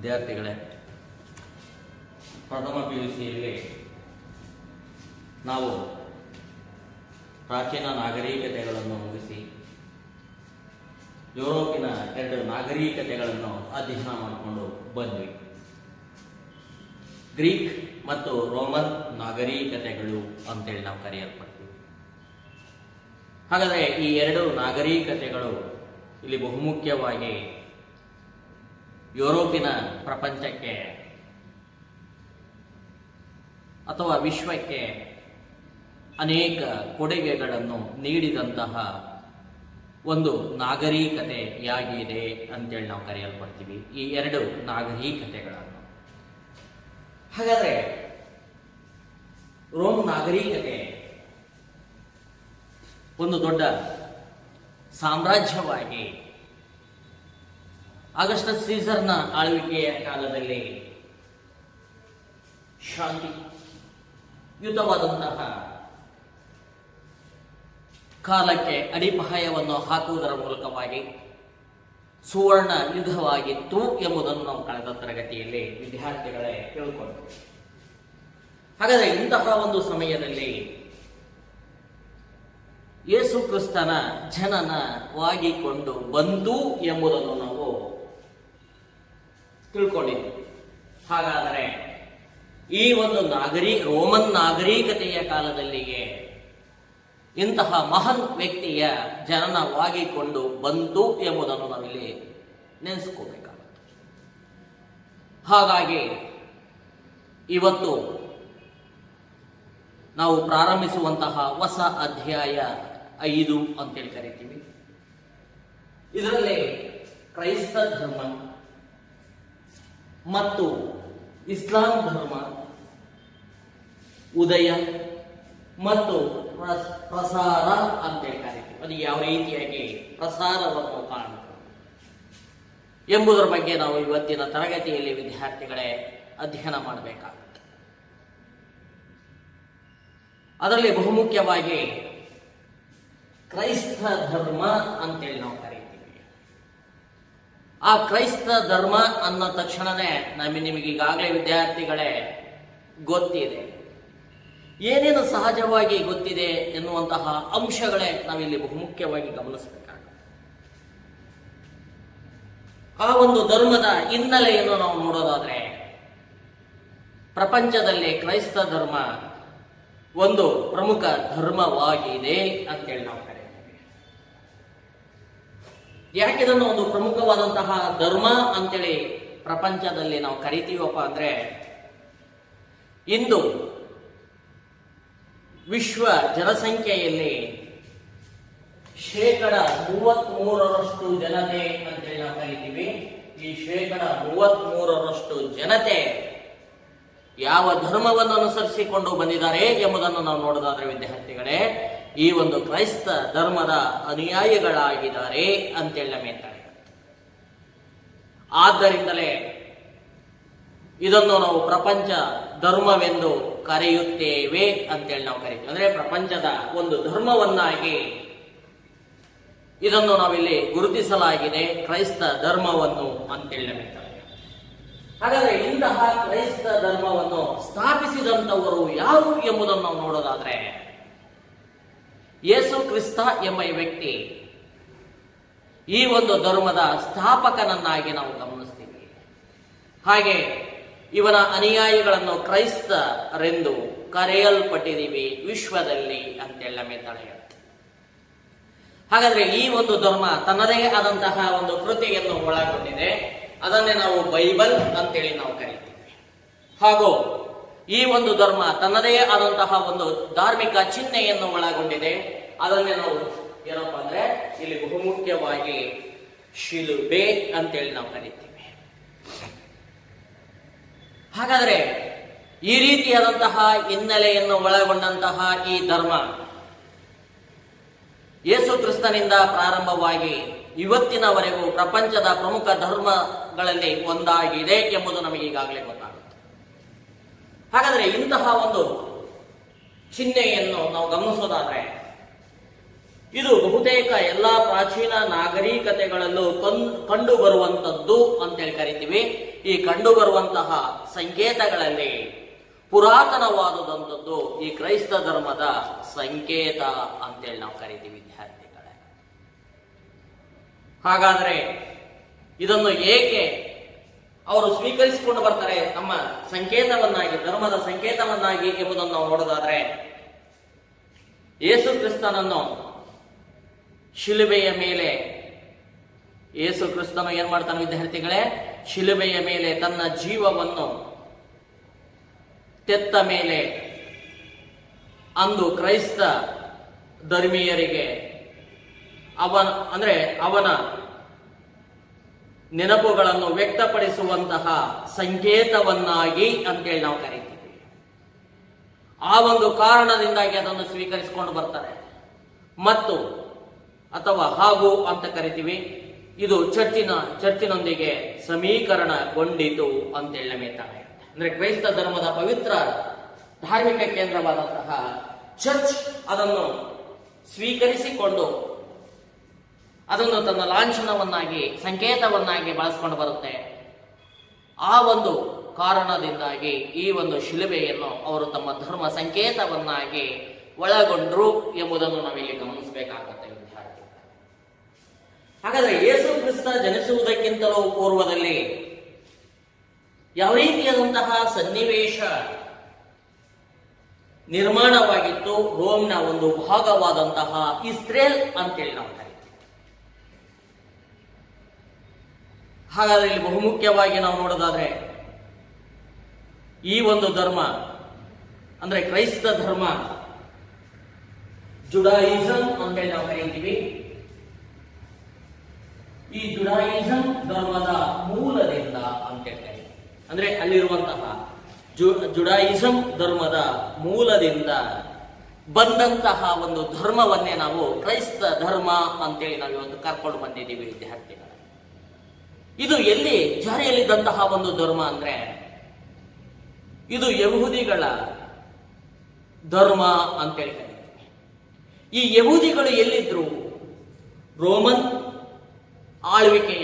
ವಿದ್ಯಾರ್ಥಿಗಳೇ ಪ್ರಥಮ P U ಸಿಯಲ್ಲಿ ನಾವು ಪ್ರಾಚೀನ ನಾಗರಿಕತೆಗಳನ್ನು ಮುಗಿಸಿ ಯುರೋಪಿನ ಎರಡು ನಾಗರಿಕತೆಗಳನ್ನು ಅಧ್ಯಯನ ಮಾಡಿಕೊಂಡು ಬಂದ್ವಿ ಗ್ರೀಕ್ ಮತ್ತು ರೋಮನ್ ನಾಗರಿಕತೆಗಳು ಅಂತೇಳಿ ನಾವು ಕರೆಯಲ್ಪಡ್ತೀವಿ ಹಾಗಾದರೆ ಈ ಎರಡು ನಾಗರಿಕತೆಗಳು ಇಲ್ಲಿ ಬಹುಮುಖ್ಯವಾಗಿ ಯುರೋಪಿನ ಪ್ರಪಂಚಕ್ಕೆ ಅಥವಾ ವಿಶ್ವಕ್ಕೆ ಅನೇಕ ಕೊಡುಗೆಗಳನ್ನು ನೀಡಿದಂತಹ ಒಂದು ನಾಗರಿಕತೆಯಾಗಿದೆ ಅಂತೇಳಿ ನಾವು ಕರೆಯಲ್ಪಡ್ತೀವಿ ಈ ಎರಡು ನಾಗರಿಕತೆಗಳನ್ನು ಹಾಗಾದರೆ ರೋಮ್ ನಾಗರಿಕತೆ ಒಂದು ದೊಡ್ಡ ಸಾಮ್ರಾಜ್ಯವಾಗಿ ಆಗಸ್ಟಸ್ ಸೀಸರ್ನ ಆಳ್ವಿಕೆಯ ಕಾಲದಲ್ಲಿ ಶಾಂತಿ ಯುತವಾದಂತಹ ಕಾಲಕ್ಕೆ ಅಡಿಪಾಯವನ್ನು ಹಾಕುವುದರ ಮೂಲಕವಾಗಿ ಸುವರ್ಣ ಯುಗವಾಗಿತ್ತು ಎಂಬುದನ್ನು ನಾವು ಕಳೆದ ತರಗತಿಯಲ್ಲಿ ವಿದ್ಯಾರ್ಥಿಗಳೇ ತಿಳ್ಕೊಂಡ್ರು ಹಾಗಾದರೆ ಇಂತಹ ಒಂದು ಸಮಯದಲ್ಲಿ ಯೇಸು ಕ್ರಿಸ್ತನ ಜನನವಾಗಿಕೊಂಡು ಬಂತು ಎಂಬುದನ್ನು ನಾವು ತಿಳ್ಕೊಂಡಿದ್ವಿ ಹಾಗಾದರೆ ಈ ಒಂದು ನಾಗರಿ ರೋಮನ್ ನಾಗರಿಕತೆಯ ಕಾಲದಲ್ಲಿಯೇ ಇಂತಹ ಮಹಾನ್ ವ್ಯಕ್ತಿಯ ಜನನವಾಗಿಕೊಂಡು ಬಂತು ಎಂಬುದನ್ನು ನಾವಿಲ್ಲಿ ನೆನೆಸ್ಕೋಬೇಕಾಗುತ್ತೆ ಹಾಗಾಗಿ ಇವತ್ತು ನಾವು ಪ್ರಾರಂಭಿಸುವಂತಹ ಹೊಸ ಅಧ್ಯಾಯ ಐದು ಅಂತೇಳಿ ಕರಿತೀವಿ ಇದರಲ್ಲಿ ಕ್ರೈಸ್ತ ಧರ್ಮ ಮತ್ತು ಇಸ್ಲಾಂ ಧರ್ಮ ಉದಯ ಮತ್ತು ಪ್ರಸ್- ಪ್ರಸಾರ ಅಂತೇಳಿ ಕರಿತೀವಿ ಅದು ಯಾವ ರೀತಿಯಾಗಿ ಪ್ರಸಾರವನ್ನು ಕಾಣುತ್ತದೆ ಎಂಬುದರ ಬಗ್ಗೆ ನಾವು ಇವತ್ತಿನ ತರಗತಿಯಲ್ಲಿ ವಿದ್ಯಾರ್ಥಿಗಳೇ ಅಧ್ಯಯನ ಮಾಡಬೇಕಾಗುತ್ತೆ ಅದರಲ್ಲಿ ಬಹುಮುಖ್ಯವಾಗಿ ಕ್ರೈಸ್ತ ಧರ್ಮ ಅಂತೇಳಿ ನಾವು ಕರೀತೀವಿ ಆ ಕ್ರೈಸ್ತ ಧರ್ಮ ಅನ್ನೋ ತಕ್ಷಣನೇ ನಮಗೆ ನಿಮಗೆ ಈಗಾಗಲೇ ವಿದ್ಯಾರ್ಥಿಗಳೇ ಗೊತ್ತಿದೆ ಏನೇನು ಸಹಜವಾಗಿ ಗೊತ್ತಿದೆ ಎನ್ನುವಂತಹ ಅಂಶಗಳೇ ನಾವಿಲ್ಲಿ ಬಹುಮುಖ್ಯವಾಗಿ ಗಮನಿಸಬೇಕಾಗುತ್ತೆ ಆ ಒಂದು ಧರ್ಮದ ಹಿನ್ನೆಲೆಯನ್ನು ನಾವು ನೋಡೋದಾದ್ರೆ ಪ್ರಪಂಚದಲ್ಲಿ ಕ್ರೈಸ್ತ ಧರ್ಮ ಒಂದು ಪ್ರಮುಖ ಧರ್ಮವಾಗಿದೆ ಅಂತೇಳಿ ನಾವು ಕರೀತೀವಿ ಯಾಕಿದನ್ನು ಒಂದು ಪ್ರಮುಖವಾದಂತಹ ಧರ್ಮ ಅಂತೇಳಿ ಪ್ರಪಂಚದಲ್ಲಿ ನಾವು ಕರಿತೀವಪ್ಪ ಅಂದ್ರೆ ಇಂದು ವಿಶ್ವ ಜನಸಂಖ್ಯೆಯಲ್ಲಿ ಶೇಕಡ ಮೂವತ್ತ್ ಮೂರರಷ್ಟು ಜನತೆ ಅಂತೇಳಿ ನಾವು ಕರಿತೀವಿ ಈ ಶೇಕಡ ಮೂವತ್ತ್ ಮೂರರಷ್ಟು ಜನತೆ ಯಾವ ಧರ್ಮವನ್ನು ಅನುಸರಿಸಿಕೊಂಡು ಬಂದಿದ್ದಾರೆ ಎಂಬುದನ್ನು ನಾವು ನೋಡೋದಾದ್ರೆ ವಿದ್ಯಾರ್ಥಿಗಳೇ ಈ ಒಂದು ಕ್ರೈಸ್ತ ಧರ್ಮದ ಅನುಯಾಯಿಗಳಾಗಿದ್ದಾರೆ ಅಂತೇಳಿ ನಮಗೆ ತಿಳಿಯುತ್ತೆ. ಆದ್ದರಿಂದಲೇ ಇದನ್ನು ನಾವು ಪ್ರಪಂಚ ಧರ್ಮವೆಂದು ಕರೆಯುತ್ತೇವೆ ಅಂತೇಳಿ ನಾವು ಕರೀತೀವಿ ಅಂದ್ರೆ ಪ್ರಪಂಚದ ಒಂದು ಧರ್ಮವನ್ನಾಗಿ ಇದನ್ನು ನಾವಿಲ್ಲಿ ಗುರುತಿಸಲಾಗಿದೆ ಕ್ರೈಸ್ತ ಧರ್ಮವನ್ನು ಅಂತೇಳಿ ನಮಗೆ ತಿಳಿಯುತ್ತೆ. ಹಾಗಾದ್ರೆ ಇಂತಹ ಕ್ರೈಸ್ತ ಧರ್ಮವನ್ನು ಸ್ಥಾಪಿಸಿದಂತವರು ಯಾರು ಎಂಬುದನ್ನು ನಾವು ನೋಡೋದಾದ್ರೆ ಯೇಸು ಕ್ರಿಸ್ತ ಎಂಬ ಈ ವ್ಯಕ್ತಿ ಈ ಒಂದು ಧರ್ಮದ ಸ್ಥಾಪಕನನ್ನಾಗಿ ನಾವು ಗಮನಿಸ್ತೀವಿ ಹಾಗೆ ಇವನ ಅನುಯಾಯಿಗಳನ್ನು ಕ್ರೈಸ್ತರೆಂದು ಕರೆಯಲ್ಪಟ್ಟಿದ್ದೀವಿ ವಿಶ್ವದಲ್ಲಿ ಅಂತೇಳಿ ನಮಗೆ ತಿಳಿಯುತ್ತೆ ಹಾಗಾದ್ರೆ ಈ ಒಂದು ಧರ್ಮ ತನ್ನದೇ ಆದಂತಹ ಒಂದು ಕೃತಿಯನ್ನು ಒಳಗೊಂಡಿದೆ ಅದನ್ನೇ ನಾವು ಬೈಬಲ್ ಅಂತೇಳಿ ನಾವು ಕರಿತೀವಿ ಹಾಗೂ ಈ ಒಂದು ಧರ್ಮ ತನ್ನದೇ ಆದಂತಹ ಒಂದು ಧಾರ್ಮಿಕ ಚಿಹ್ನೆಯನ್ನು ಒಳಗೊಂಡಿದೆ ಅದನ್ನೇ ನಾವು ಏನಪ್ಪಾ ಅಂದ್ರೆ ಇಲ್ಲಿ ಬಹುಮುಖ್ಯವಾಗಿ ಶಿಲುಬೆ ಅಂತೇಳಿ ನಾವು ಕರಿತೀವಿ ಹಾಗಾದ್ರೆ ಈ ರೀತಿಯಾದಂತಹ ಹಿನ್ನೆಲೆಯನ್ನು ಒಳಗೊಂಡಂತಹ ಈ ಧರ್ಮ ಯೇಸು ಕ್ರಿಸ್ತನಿಂದ ಪ್ರಾರಂಭವಾಗಿ ಇವತ್ತಿನವರೆಗೂ ಪ್ರಪಂಚದ ಪ್ರಮುಖ ಧರ್ಮಗಳಲ್ಲಿ ಒಂದಾಗಿದೆ ಎಂಬುದು ನಮಗೆ ಈಗಾಗಲೇ ಗೊತ್ತಾಗುತ್ತೆ ಹಾಗಾದ್ರೆ ಇಂತಹ ಒಂದು ಚಿಹ್ನೆಯನ್ನು ನಾವು ಗಮನಿಸೋದಾದ್ರೆ ಇದು ಬಹುತೇಕ ಎಲ್ಲಾ ಪ್ರಾಚೀನ ನಾಗರಿಕತೆಗಳಲ್ಲೂ ಕಂಡು ಬರುವಂತದ್ದು ಅಂತೇಳಿ ಕರಿತೀವಿ ಈ ಕಂಡುಬರುವಂತಹ ಸಂಕೇತಗಳಲ್ಲಿ ಪುರಾತನವಾದುದಂಥದ್ದು ಈ ಕ್ರೈಸ್ತ ಧರ್ಮದ ಸಂಕೇತ ಅಂತೇಳಿ ನಾವು ಕರಿತೀವಿ ವಿದ್ಯಾರ್ಥಿಗಳೇ ಹಾಗಾದ್ರೆ ಇದನ್ನು ಏಕೆ ಅವರು ಸ್ವೀಕರಿಸಿಕೊಂಡು ಬರ್ತಾರೆ ನಮ್ಮ ಸಂಕೇತವನ್ನಾಗಿ ಧರ್ಮದ ಸಂಕೇತವನ್ನಾಗಿ ಎಂಬುದನ್ನು ನಾವು ನೋಡೋದಾದ್ರೆ ಯೇಸು ಕ್ರಿಸ್ತನನ್ನು ಶಿಲುಬೆಯ ಮೇಲೆ ಯೇಸು ಕ್ರಿಸ್ತನು ಏನ್ ಮಾಡ್ತಾನೆ ವಿದ್ಯಾರ್ಥಿಗಳೇ ಶಿಲುಬೆಯ ಮೇಲೆ ತನ್ನ ಜೀವವನ್ನು ತೆತ್ತ ಮೇಲೆ ಅಂದು ಕ್ರೈಸ್ತ ಧರ್ಮೀಯರಿಗೆ ಅವನ ಅಂದ್ರೆ ಅವನ ನೆನಪುಗಳನ್ನು ವ್ಯಕ್ತಪಡಿಸುವಂತಹ ಸಂಕೇತವನ್ನಾಗಿ ಅಂತೇಳಿ ನಾವು ಕರಿತೀವಿ ಆ ಒಂದು ಕಾರಣದಿಂದಾಗಿ ಅದನ್ನು ಸ್ವೀಕರಿಸಿಕೊಂಡು ಬರ್ತಾರೆ ಮತ್ತು ಅಥವಾ ಹಾಗೂ ಅಂತ ಕರಿತೀವಿ ಇದು ಚರ್ಚಿನ ಚರ್ಚಿನೊಂದಿಗೆ ಸಮೀಕರಣಗೊಂಡಿತು ಅಂತೇಳಿ ನಮಗೆ ತಾಳೆ ಅಂದ್ರೆ ಕ್ರೈಸ್ತ ಧರ್ಮದ ಪವಿತ್ರ ಧಾರ್ಮಿಕ ಕೇಂದ್ರವಾದಂತಹ ಚರ್ಚ್ ಅದನ್ನು ಸ್ವೀಕರಿಸಿಕೊಂಡು ಅದನ್ನು ತನ್ನ ಲಾಂಛನವನ್ನಾಗಿ ಸಂಕೇತವನ್ನಾಗಿ ಬಳಸ್ಕೊಂಡು ಬರುತ್ತೆ ಆ ಒಂದು ಕಾರಣದಿಂದಾಗಿ ಈ ಒಂದು ಶಿಲುಬೆಯನ್ನು ಅವರು ತಮ್ಮ ಧರ್ಮ ಸಂಕೇತವನ್ನಾಗಿ ಒಳಗೊಂಡ್ರು ಎಂಬುದನ್ನು ನಾವಿಲ್ಲಿ ಗಮನಿಸಬೇಕಾಗುತ್ತೆ ವಿದ್ಯಾರ್ಥಿ ಹಾಗಾದ್ರೆ ಯೇಸು ಕ್ರಿಸ್ತ ಜನಿಸುವುದಕ್ಕಿಂತಲೂ ಪೂರ್ವದಲ್ಲಿ ಯಾವ ರೀತಿಯಾದಂತಹ ಸನ್ನಿವೇಶ ನಿರ್ಮಾಣವಾಗಿತ್ತು ರೋಮ್ನ ಒಂದು ಭಾಗವಾದಂತಹ ಇಸ್ರೇಲ್ ಅಂತೇಳಿ ನಾವು ಕರಿತೀವಿ ಹಾಗಾದ್ರೆ ಇಲ್ಲಿ ಬಹುಮುಖ್ಯವಾಗಿ ನಾವು ನೋಡೋದಾದ್ರೆ ಈ ಒಂದು ಧರ್ಮ ಅಂದ್ರೆ ಕ್ರೈಸ್ತ ಧರ್ಮ ಜುಡಾಯಿಸಂ ಅಂತೇಳಿ ನಾವು ಕರೀತೀವಿ ಈ ಜುಡಾಯಿಸಂ ಧರ್ಮದ ಮೂಲದಿಂದ ಅಂತೇಳಿ ಕರೀತೀವಿ ಅಂದ್ರೆ ಅಲ್ಲಿರುವಂತಹ ಜು- ಜುಡಾಯಿಸಂ ಧರ್ಮದ ಮೂಲದಿಂದ ಬಂದಂತಹ ಒಂದು ಧರ್ಮವನ್ನೇ ನಾವು ಕ್ರೈಸ್ತ ಧರ್ಮ ಅಂತೇಳಿ ನಾವು ಇವತ್ತು ಕರ್ಕೊಂಡು ಬಂದಿದ್ದೀವಿ ವಿದ್ಯಾರ್ಥಿಗಳು ಇದು ಎಲ್ಲಿ ಜಾರಿಯಲ್ಲಿದ್ದಂತಹ ಒಂದು ಧರ್ಮ ಅಂದ್ರೆ ಇದು ಯಹೂದಿಗಳ ಧರ್ಮ ಅಂತೇಳಿ ಕರೀತೀವಿ ಈ ಯಹೂದಿಗಳು ಎಲ್ಲಿದ್ರು ರೋಮನ್ ಆಳ್ವಿಕೆಯ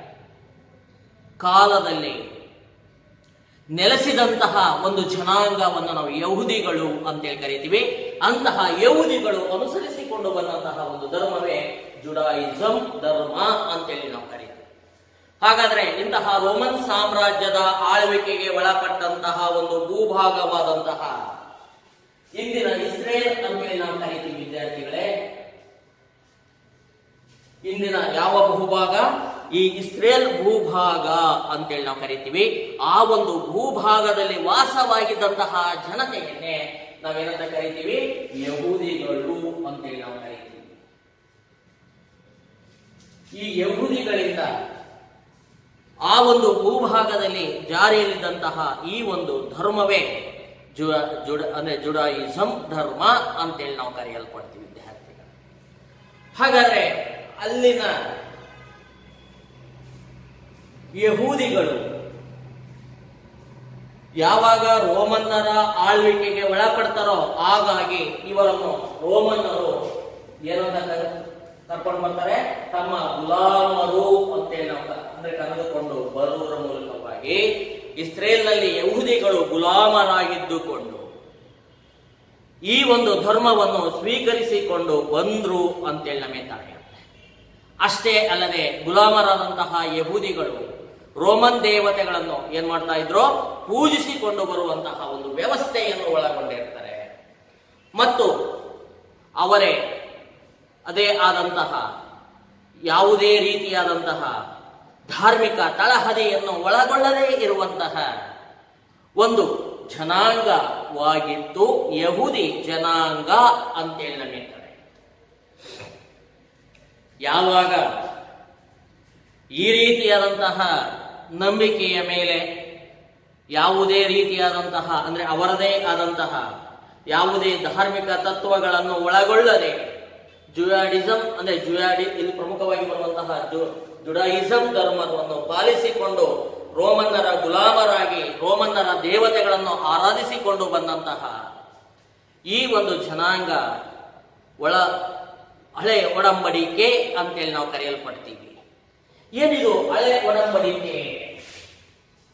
ಕಾಲದಲ್ಲಿ ನೆಲೆಸಿದಂತಹ ಒಂದು ಜನಾಂಗವನ್ನು ನಾವು ಯಹೂದಿಗಳು ಅಂತೇಳಿ ಕರಿತೀವಿ ಅಂತಹ ಯಹೂದಿಗಳು ಅನುಸರಿಸಿಕೊಂಡು ಬಂದಂತಹ ಒಂದು ಧರ್ಮವೇ ಜುಡಾಯಿಸಂ ಧರ್ಮ ಅಂತೇಳಿ ನಾವು ಕರಿತೀವಿ ಹಾಗಾದ್ರೆ ಇಂತಹ ರೋಮನ್ ಸಾಮ್ರಾಜ್ಯದ ಆಳ್ವಿಕೆಗೆ ಒಳಪಟ್ಟಂತಹ ಒಂದು ಭೂಭಾಗವಾದಂತಹ ಇಂದಿನ ಇಸ್ರೇಲ್ ಅಂತೇಳಿ ನಾವು ಕರಿತೀವಿ ವಿದ್ಯಾರ್ಥಿಗಳೇ ಇಂದಿನ ಯಾವ ಭೂಭಾಗ ಈ ಇಸ್ರೇಲ್ ಭೂಭಾಗ ಅಂತೇಳಿ ನಾವು ಕರಿತೀವಿ ಆ ಒಂದು ಭೂಭಾಗದಲ್ಲಿ ವಾಸವಾಗಿದ್ದಂತಹ ಜನತೆಯನ್ನೇ ನಾವೇನಂತ ಕರಿತೀವಿ ಯಹೂದಿಗಳು ಅಂತೇಳಿ ನಾವು ಕರಿತೀವಿ ಈ ಯಹೂದಿಗಳಿಂದ ಆ ಒಂದು ಭೂಭಾಗದಲ್ಲಿ ಜಾರಿಯಲ್ಲಿದ್ದಂತಹ ಈ ಒಂದು ಧರ್ಮವೇ ಜು ಜುಡ ಅಂದ್ರೆ ಜುಡಾಯಿಸಂ ಧರ್ಮ ಅಂತೇಳಿ ನಾವು ಕರೆಯಲ್ಪಡ್ತೀವಿ ವಿದ್ಯಾರ್ಥಿಗಳು ಹಾಗಾದ್ರೆ ಅಲ್ಲಿನ ಯಹೂದಿಗಳು ಯಾವಾಗ ರೋಮನ್ನರ ಆಳ್ವಿಕೆಗೆ ಒಳಪಡ್ತಾರೋ ಹಾಗಾಗಿ ಇವರನ್ನು ರೋಮನ್ನರು ಏನಂತ ಕರ್- ಕರ್ಕೊಂಡು ಬರ್ತಾರೆ ತಮ್ಮ ಗುಲಾಮರು ಅಂತೇಳಿ ನಾವು ಕ- ಅಂದ್ರೆ ಕರೆದುಕೊಂಡು ಬರುವುದರ ಮೂಲಕವಾಗಿ ಇಸ್ರೇಲ್ನಲ್ಲಿ ಯಹೂದಿಗಳು ಗುಲಾಮರಾಗಿದ್ದುಕೊಂಡು ಈ ಒಂದು ಧರ್ಮವನ್ನು ಸ್ವೀಕರಿಸಿಕೊಂಡು ಬಂದ್ರು ಅಂತೇಳಿ ನಮಗೆ ತಾಳೆ ಅಷ್ಟೇ ಅಲ್ಲದೆ ಗುಲಾಮರಾದಂತಹ ಯಹೂದಿಗಳು ರೋಮನ್ ದೇವತೆಗಳನ್ನು ಏನ್ ಮಾಡ್ತಾ ಇದ್ರು ಪೂಜಿಸಿಕೊಂಡು ಬರುವಂತಹ ಒಂದು ವ್ಯವಸ್ಥೆಯನ್ನು ಒಳಗೊಂಡಿರ್ತಾರೆ ಮತ್ತು ಅವರೇ ಅದೇ ಆದಂತಹ ಯಾವುದೇ ರೀತಿಯಾದಂತಹ ಧಾರ್ಮಿಕ ತಳಹದಿಯನ್ನು ಒಳಗೊಳ್ಳದೇ ಇರುವಂತಹ ಒಂದು ಜನಾಂಗವಾಗಿದ್ದು ಯಹೂದಿ ಜನಾಂಗ ಅಂತೇಳಿ ನಡೀತಾರೆ ಯಾವಾಗ ಈ ರೀತಿಯಾದಂತಹ ನಂಬಿಕೆಯ ಮೇಲೆ ಯಾವುದೇ ರೀತಿಯಾದಂತಹ ಅಂದ್ರೆ ಅವರದೇ ಆದಂತಹ ಯಾವುದೇ ಧಾರ್ಮಿಕ ತತ್ವಗಳನ್ನು ಒಳಗೊಳ್ಳದೆ ಜುಯಾಡಿಸಂ ಅಂದ್ರೆ ಜುಯಾಡಿ ಇಲ್ಲಿ ಪ್ರಮುಖವಾಗಿ ಬರುವಂತಹ ಜು ಜುಡಾಯಿಸಂ ಧರ್ಮವನ್ನು ಪಾಲಿಸಿಕೊಂಡು ರೋಮನ್ನರ ಗುಲಾಮರಾಗಿ ರೋಮನ್ನರ ದೇವತೆಗಳನ್ನು ಆರಾಧಿಸಿಕೊಂಡು ಬಂದಂತಹ ಈ ಒಂದು ಜನಾಂಗ ಒಳ ಹಳೆ ಒಡಂಬಡಿಕೆ ಅಂತೇಳಿ ನಾವು ಕರೆಯಲ್ಪಡ್ತೀವಿ ಏನಿದು ಹಳೆ ಒಡಂಬಡಿಕೆ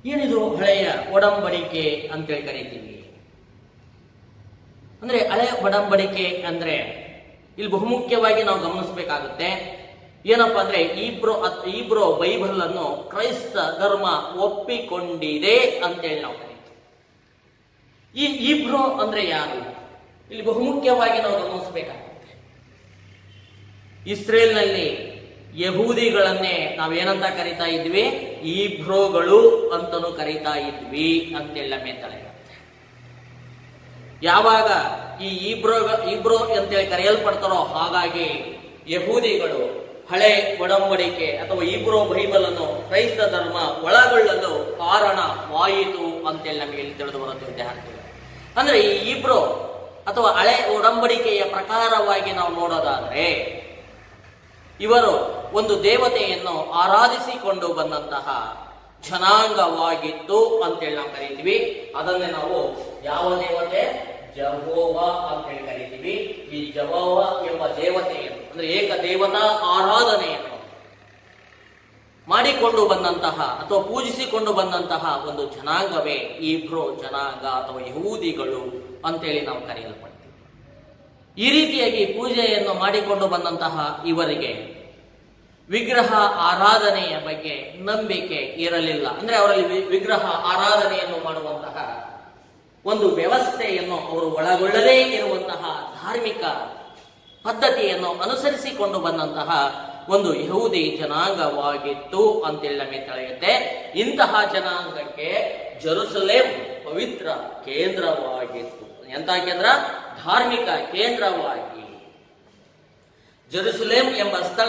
ಏನಿದು ಹಳೆಯ ಒಡಂಬಡಿಕೆ ಅಂತೇಳಿ ಕರಿತೀವಿ ಅಂದ್ರೆ ಹಳೆಯ ಒಡಂಬಡಿಕೆ ಅಂದ್ರೆ ಇಲ್ಲಿ ಬಹುಮುಖ್ಯವಾಗಿ ನಾವು ಗಮನಿಸಬೇಕಾಗುತ್ತೆ ಏನಪ್ಪಾ ಅಂದ್ರೆ ಇಬ್ರೋ ಅತ್- ಇಬ್ರೋ ಬೈಬಲ್ ಅನ್ನು ಕ್ರೈಸ್ತ ಧರ್ಮ ಒಪ್ಪಿಕೊಂಡಿದೆ ಅಂತೇಳಿ ನಾವು ಕರೀತೀವಿ ಈ ಇಬ್ರೋ ಅಂದ್ರೆ ಯಾರು ಇಲ್ಲಿ ಬಹುಮುಖ್ಯವಾಗಿ ನಾವು ಗಮನಿಸಬೇಕಾಗುತ್ತೆ ಇಸ್ರೇಲ್ನಲ್ಲಿ ಯಹೂದಿಗಳನ್ನೇ ನಾವೇನಂತ ಕರಿತಾ ಇದ್ವಿ ಇಬ್ರೋಗಳು ಅಂತನೂ ಕರಿತಾ ಇದ್ವಿ ಅಂತೆಲ್ಲ ಮೇತಳೆ ಯಾವಾಗ ಈ ಇಬ್ರೋ ಇಬ್ರೋ ಅಂತೇಳಿ ಕರೆಯಲ್ಪಡ್ತಾರೋ ಹಾಗಾಗಿ ಯಹೂದಿಗಳು ಹಳೆ ಒಡಂಬಡಿಕೆ ಅಥವಾ ಇಬ್ರೋ ಬೈಬಲ್ ಅನ್ನು ಕ್ರೈಸ್ತ ಧರ್ಮ ಒಳಗೊಳ್ಳಲು ಕಾರಣವಾಯಿತು ಅಂತೇಳಿ ನಮಗೆ ಇಲ್ಲಿ ತಿಳಿದು ಬರುತ್ತೆ ವಿದ್ಯಾರ್ಥಿಗಳು ಅಂದ್ರೆ ಈ ಇಬ್ರೋ ಅಥವಾ ಹಳೆ ಒಡಂಬಡಿಕೆಯ ಪ್ರಕಾರವಾಗಿ ನಾವು ನೋಡೋದಾದ್ರೆ ಇವರು ಒಂದು ದೇವತೆಯನ್ನು ಆರಾಧಿಸಿಕೊಂಡು ಬಂದಂತಹ ಜನಾಂಗವಾಗಿತ್ತು ಅಂತೇಳಿ ನಾವು ಕರಿತೀವಿ ಅದನ್ನೇ ನಾವು ಯಾವ ದೇವತೆ ಜಹೋವ ಅಂತೇಳಿ ಕರಿತೀವಿ ಈ ಜಹೋವ ಎಂಬ ದೇವತೆಯನ್ನು ಅಂದ್ರೆ ಏಕ ದೇವತಾ ಆರಾಧನೆಯನ್ನು ಮಾಡಿಕೊಂಡು ಬಂದಂತಹ ಅಥವಾ ಪೂಜಿಸಿಕೊಂಡು ಬಂದಂತಹ ಒಂದು ಜನಾಂಗವೇ ಇಬ್ರೋ ಜನಾಂಗ ಅಥವಾ ಯಹೂದಿಗಳು ಅಂತೇಳಿ ನಾವು ಕರೆಯಲ್ಪಡ್ತೀವಿ ಈ ರೀತಿಯಾಗಿ ಪೂಜೆಯನ್ನು ಮಾಡಿಕೊಂಡು ಬಂದಂತಹ ಇವರಿಗೆ ವಿಗ್ರಹ ಆರಾಧನೆಯ ಬಗ್ಗೆ ನಂಬಿಕೆ ಇರಲಿಲ್ಲ ಅಂದ್ರೆ ಅವರಲ್ಲಿ ವಿ- ವಿಗ್ರಹ ಆರಾಧನೆಯನ್ನು ಮಾಡುವಂತಹ ಒಂದು ವ್ಯವಸ್ಥೆಯನ್ನು ಅವರು ಒಳಗೊಳ್ಳದೇ ಇರುವಂತಹ ಧಾರ್ಮಿಕ ಪದ್ಧತಿಯನ್ನು ಅನುಸರಿಸಿಕೊಂಡು ಬಂದಂತಹ ಒಂದು ಯಹೂದಿ ಜನಾಂಗವಾಗಿತ್ತು ಅಂತೇಳಿ ನಮಗೆ ತಿಳಿಯುತ್ತೆ ಇಂತಹ ಜನಾಂಗಕ್ಕೆ ಜೆರುಸಲೇಂ ಪವಿತ್ರ ಕೇಂದ್ರವಾಗಿತ್ತು ಎಂತ ಕೇಂದ್ರ ಧಾರ್ಮಿಕ ಕೇಂದ್ರವಾಗಿ ಜೆರುಸಲೇಂ ಎಂಬ ಸ್ಥಳ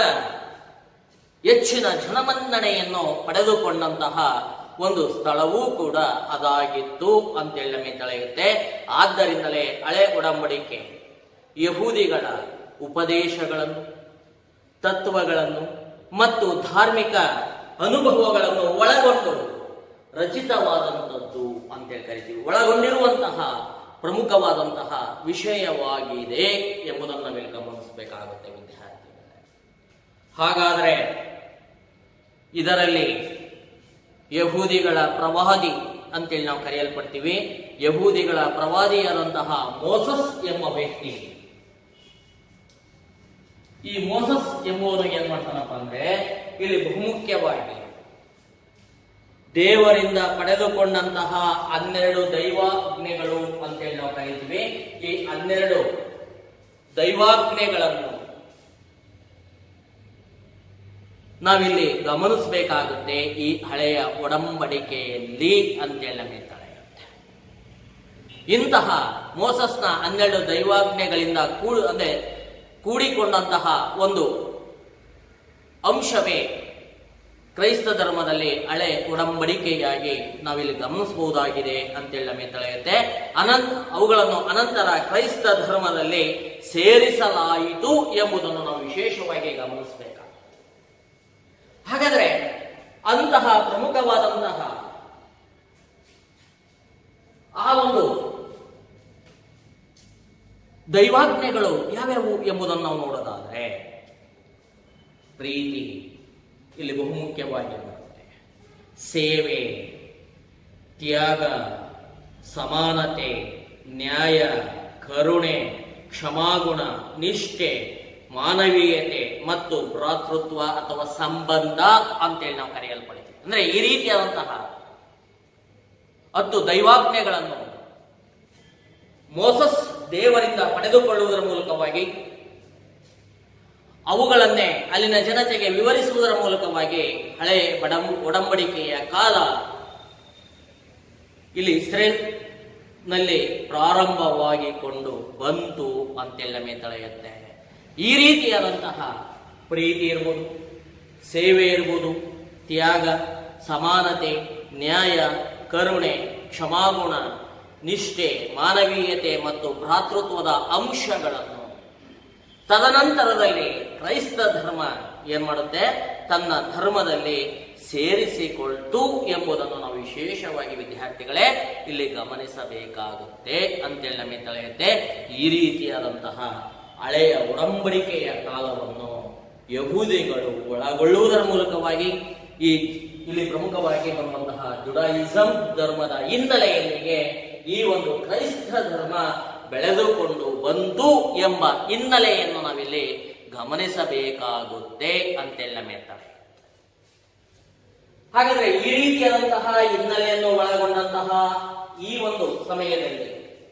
ಹೆಚ್ಚಿನ ಜನಮನ್ನಣೆಯನ್ನು ಪಡೆದುಕೊಂಡಂತಹ ಒಂದು ಸ್ಥಳವೂ ಕೂಡ ಅದಾಗಿತ್ತು ಅಂತೇಳಿ ನಮಗೆ ತಿಳಿಯುತ್ತೆ ಆದ್ದರಿಂದಲೇ ಹಳೆ ಒಡಂಬಡಿಕೆ ಯಹೂದಿಗಳ ಉಪದೇಶಗಳನ್ನು ತತ್ವಗಳನ್ನು ಮತ್ತು ಧಾರ್ಮಿಕ ಅನುಭವಗಳನ್ನು ಒಳಗೊಂಡು ರಚಿತವಾದಂಥದ್ದು ಅಂತೇಳಿ ಕರಿತೀವಿ ಒಳಗೊಂಡಿರುವಂತಹ ಪ್ರಮುಖವಾದಂತಹ ವಿಷಯವಾಗಿದೆ ಎಂಬುದನ್ನು ನಾವಿಲ್ಲಿ ಗಮನಿಸಬೇಕಾಗುತ್ತೆ ವಿದ್ಯಾರ್ಥಿಗಳೇ ಹಾಗಾದರೆ ಇದರಲ್ಲಿ ಯಹೂದಿಗಳ ಪ್ರವಾದಿ ಅಂತೇಳಿ ನಾವು ಕರೆಯಲ್ಪಡ್ತೀವಿ ಯಹೂದಿಗಳ ಪ್ರವಾದಿಯಾದಂತಹ ಮೋಸಸ್ ಎಂಬ ವ್ಯಕ್ತಿ ಈ ಮೋಸಸ್ ಎಂಬುವನು ಏನ್ ಮಾಡ್ತಾನಪ್ಪ ಅಂದ್ರೆ ಇಲ್ಲಿ ಬಹುಮುಖ್ಯವಾಗಿ ದೇವರಿಂದ ಪಡೆದುಕೊಂಡಂತಹ ಹನ್ನೆರಡು ದೈವಾಜ್ಞೆಗಳು ಅಂತೇಳಿ ನಾವು ಕರೀತೀವಿ ಈ ಹನ್ನೆರಡು ದೈವಾಜ್ಞೆಗಳನ್ನು ನಾವಿಲ್ಲಿ ಗಮನಿಸಬೇಕಾಗುತ್ತೆ ಈ ಹಳೆಯ ಒಡಂಬಡಿಕೆಯಲ್ಲಿ ಅಂತೇಳಿ ನಮಗೆ ತಿಳಿಯುತ್ತೆ ಇಂತಹ ಮೋಸಸ್ನ ಹನ್ನೆರಡು ದೈವಾಜ್ಞೆಗಳಿಂದ ಕೂಡು ಅಂದ್ರೆ ಕೂಡಿಕೊಂಡಂತಹ ಒಂದು ಅಂಶವೇ ಕ್ರೈಸ್ತ ಧರ್ಮದಲ್ಲಿ ಹಳೆ ಒಡಂಬಡಿಕೆಯಾಗಿ ನಾವಿಲ್ಲಿ ಗಮನಿಸಬಹುದಾಗಿದೆ ಅಂತೇಳಿ ನಮಗೆ ತಿಳಿಯುತ್ತೆ ಅನಂತ ಅವುಗಳನ್ನು ಅನಂತರ ಕ್ರೈಸ್ತ ಧರ್ಮದಲ್ಲಿ ಸೇರಿಸಲಾಯಿತು ಎಂಬುದನ್ನು ನಾವು ವಿಶೇಷವಾಗಿ ಗಮನಿಸಬೇಕಾಗುತ್ತೆ ಹಾಗಾದ್ರೆ ಅಂತಹ ಪ್ರಮುಖವಾದಂತಹ ಆ ಒಂದು ದೈವಾಜ್ಞೆಗಳು ಯಾವ್ಯಾವು ಎಂಬುದನ್ನು ನಾವು ನೋಡೋದಾದ್ರೆ ಪ್ರೀತಿ ಇಲ್ಲಿ ಬಹುಮುಖ್ಯವಾಗಿ ಬರುತ್ತೆ ಸೇವೆ ತ್ಯಾಗ ಸಮಾನತೆ ನ್ಯಾಯ ಕರುಣೆ ಕ್ಷಮಾಗುಣ ನಿಷ್ಠೆ ಮಾನವೀಯತೆ ಮತ್ತು ಭ್ರಾತೃತ್ವ ಅಥವಾ ಸಂಬಂಧ ಅಂತೇಳಿ ನಾವು ಕರೆಯಲ್ಪಡ್ತೀವಿ ಅಂದ್ರೆ ಈ ರೀತಿಯಾದಂತಹ ಹತ್ತು ದೈವಾಜ್ಞೆಗಳನ್ನು ಮೋಸಸ್ ದೇವರಿಂದ ಪಡೆದುಕೊಳ್ಳುವುದರ ಮೂಲಕವಾಗಿ ಅವುಗಳನ್ನೇ ಅಲ್ಲಿನ ಜನತೆಗೆ ವಿವರಿಸುವುದರ ಮೂಲಕವಾಗಿ ಹಳೆ ಬಡಂ ಒಡಂಬಡಿಕೆಯ ಕಾಲ ಇಲ್ಲಿ ಇಸ್ರೇಲ್ ನಲ್ಲಿ ಪ್ರಾರಂಭವಾಗಿಕೊಂಡು ಬಂತು ಅಂತೇಳಿ ನಮಗೆ ತಿಳಿಯುತ್ತೆ ಈ ರೀತಿಯಾದಂತಹ ಪ್ರೀತಿ ಇರ್ಬೋದು ಸೇವೆ ಇರ್ಬೋದು ತ್ಯಾಗ ಸಮಾನತೆ ನ್ಯಾಯ ಕರುಣೆ ಕ್ಷಮಾಗುಣ ನಿಷ್ಠೆ ಮಾನವೀಯತೆ ಮತ್ತು ಭ್ರಾತೃತ್ವದ ಅಂಶಗಳನ್ನು ತದನಂತರದಲ್ಲಿ ಕ್ರೈಸ್ತ ಧರ್ಮ ಏನ್ ಮಾಡುತ್ತೆ ತನ್ನ ಧರ್ಮದಲ್ಲಿ ಸೇರಿಸಿಕೊಳ್ತು ಎಂಬುದನ್ನು ನಾವು ವಿಶೇಷವಾಗಿ ವಿದ್ಯಾರ್ಥಿಗಳೇ ಇಲ್ಲಿ ಗಮನಿಸಬೇಕಾಗುತ್ತೆ ಅಂತೇಳಿ ನಮಗೆ ತಿಳಿಯುತ್ತೆ ಈ ರೀತಿಯಾದಂತಹ ಹಳೆಯ ಒಡಂಬಡಿಕೆಯ ಕಾಲವನ್ನು ಯಹೂದಿಗಳು ಒಳಗೊಳ್ಳುವುದರ ಮೂಲಕವಾಗಿ ಈ ಇಲ್ಲಿ ಪ್ರಮುಖವಾಗಿ ಬರುವಂತಹ ಜುಡಾಯಿಸಂ ಧರ್ಮದ ಹಿನ್ನೆಲೆಯಲ್ಲಿಗೆ ಈ ಒಂದು ಕ್ರೈಸ್ತ ಧರ್ಮ ಬೆಳೆದುಕೊಂಡು ಬಂತು ಎಂಬ ಹಿನ್ನೆಲೆಯನ್ನು ನಾವಿಲ್ಲಿ ಗಮನಿಸಬೇಕಾಗುತ್ತೆ ಅಂತೆಲ್ಲ ಮೇಳ್ತಾರೆ ಹಾಗಾದ್ರೆ ಈ ರೀತಿಯಾದಂತಹ ಹಿನ್ನೆಲೆಯನ್ನು ಒಳಗೊಂಡಂತಹ ಈ ಒಂದು ಸಮಯದಲ್ಲಿ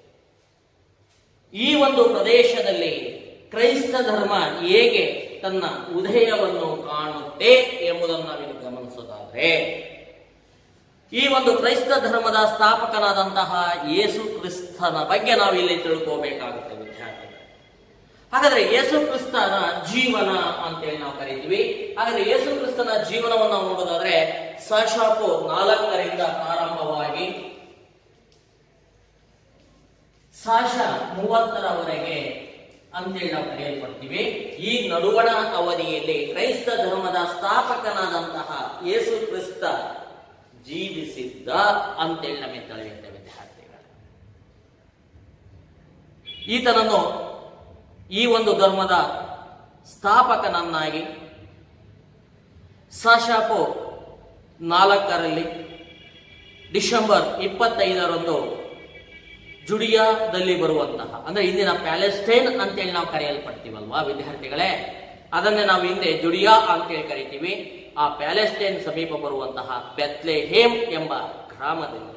ಈ ಒಂದು ಪ್ರದೇಶದಲ್ಲಿ ಕ್ರೈಸ್ತ ಧರ್ಮ ಹೇಗೆ ತನ್ನ ಉದಯವನ್ನು ಕಾಣುತ್ತೆ ಎಂಬುದನ್ನು ನಾವಿಲ್ಲಿ ಗಮನಿಸೋದಾದ್ರೆ ಈ ಒಂದು ಕ್ರೈಸ್ತ ಧರ್ಮದ ಸ್ಥಾಪಕನಾದಂತಹ ಯೇಸು ಕ್ರಿಸ್ತನ ಬಗ್ಗೆ ನಾವಿಲ್ಲಿ ತಿಳ್ಕೋಬೇಕಾಗುತ್ತೆ ವಿದ್ಯಾರ್ಥಿಗಳು ಹಾಗಾದ್ರೆ ಯೇಸು ಕ್ರಿಸ್ತನ ಜೀವನ ಅಂತೇಳಿ ನಾವು ಕರಿತೀವಿ ಹಾಗಾದ್ರೆ ಯೇಸು ಕ್ರಿಸ್ತನ ಜೀವನವನ್ನು ನಾವು ನೋಡೋದಾದ್ರೆ ಸಶಾಪು ನಾಲ್ಕರಿಂದ ಪ್ರಾರಂಭವಾಗಿ ಸಾಶ ಮೂವತ್ತರವರೆಗೆ ಅಂತೇಳಿ ನಾವು ಕರೆಯಲ್ಪಡ್ತೀವಿ ಈ ನಡುವಣ ಅವಧಿಯಲ್ಲಿ ಕ್ರೈಸ್ತ ಧರ್ಮದ ಸ್ಥಾಪಕನಾದಂತಹ ಯೇಸು ಕ್ರಿಸ್ತ ಜೀವಿಸಿದ್ದ ಅಂತೇಳಿ ನಮಗೆ ತಿಳಿಯುತ್ತೆ ವಿದ್ಯಾರ್ಥಿಗಳು ಈತನನ್ನು ಈ ಒಂದು ಧರ್ಮದ ಸ್ಥಾಪಕನನ್ನಾಗಿ ಸಾಶಾಪು ನಾಲ್ಕರಲ್ಲಿ ಡಿಸೆಂಬರ್ ಇಪ್ಪತ್ತೈದರಂದು ಜುಡಿಯಾದಲ್ಲಿ ಬರುವಂತಹ ಅಂದ್ರೆ ಇಂದಿನ ಪ್ಯಾಲೆಸ್ಟೈನ್ ಅಂತೇಳಿ ನಾವು ಕರೆಯಲ್ಪಡ್ತೀವಲ್ವಾ ವಿದ್ಯಾರ್ಥಿಗಳೇ ಅದನ್ನೇ ನಾವು ಹಿಂದೆ ಜುಡಿಯಾ ಅಂತೇಳಿ ಕರಿತೀವಿ ಆ ಪ್ಯಾಲೆಸ್ಟೈನ್ ಸಮೀಪ ಬರುವಂತಹ ಬೆತ್ಲೆಹೇಮ್ ಎಂಬ ಗ್ರಾಮದಲ್ಲಿ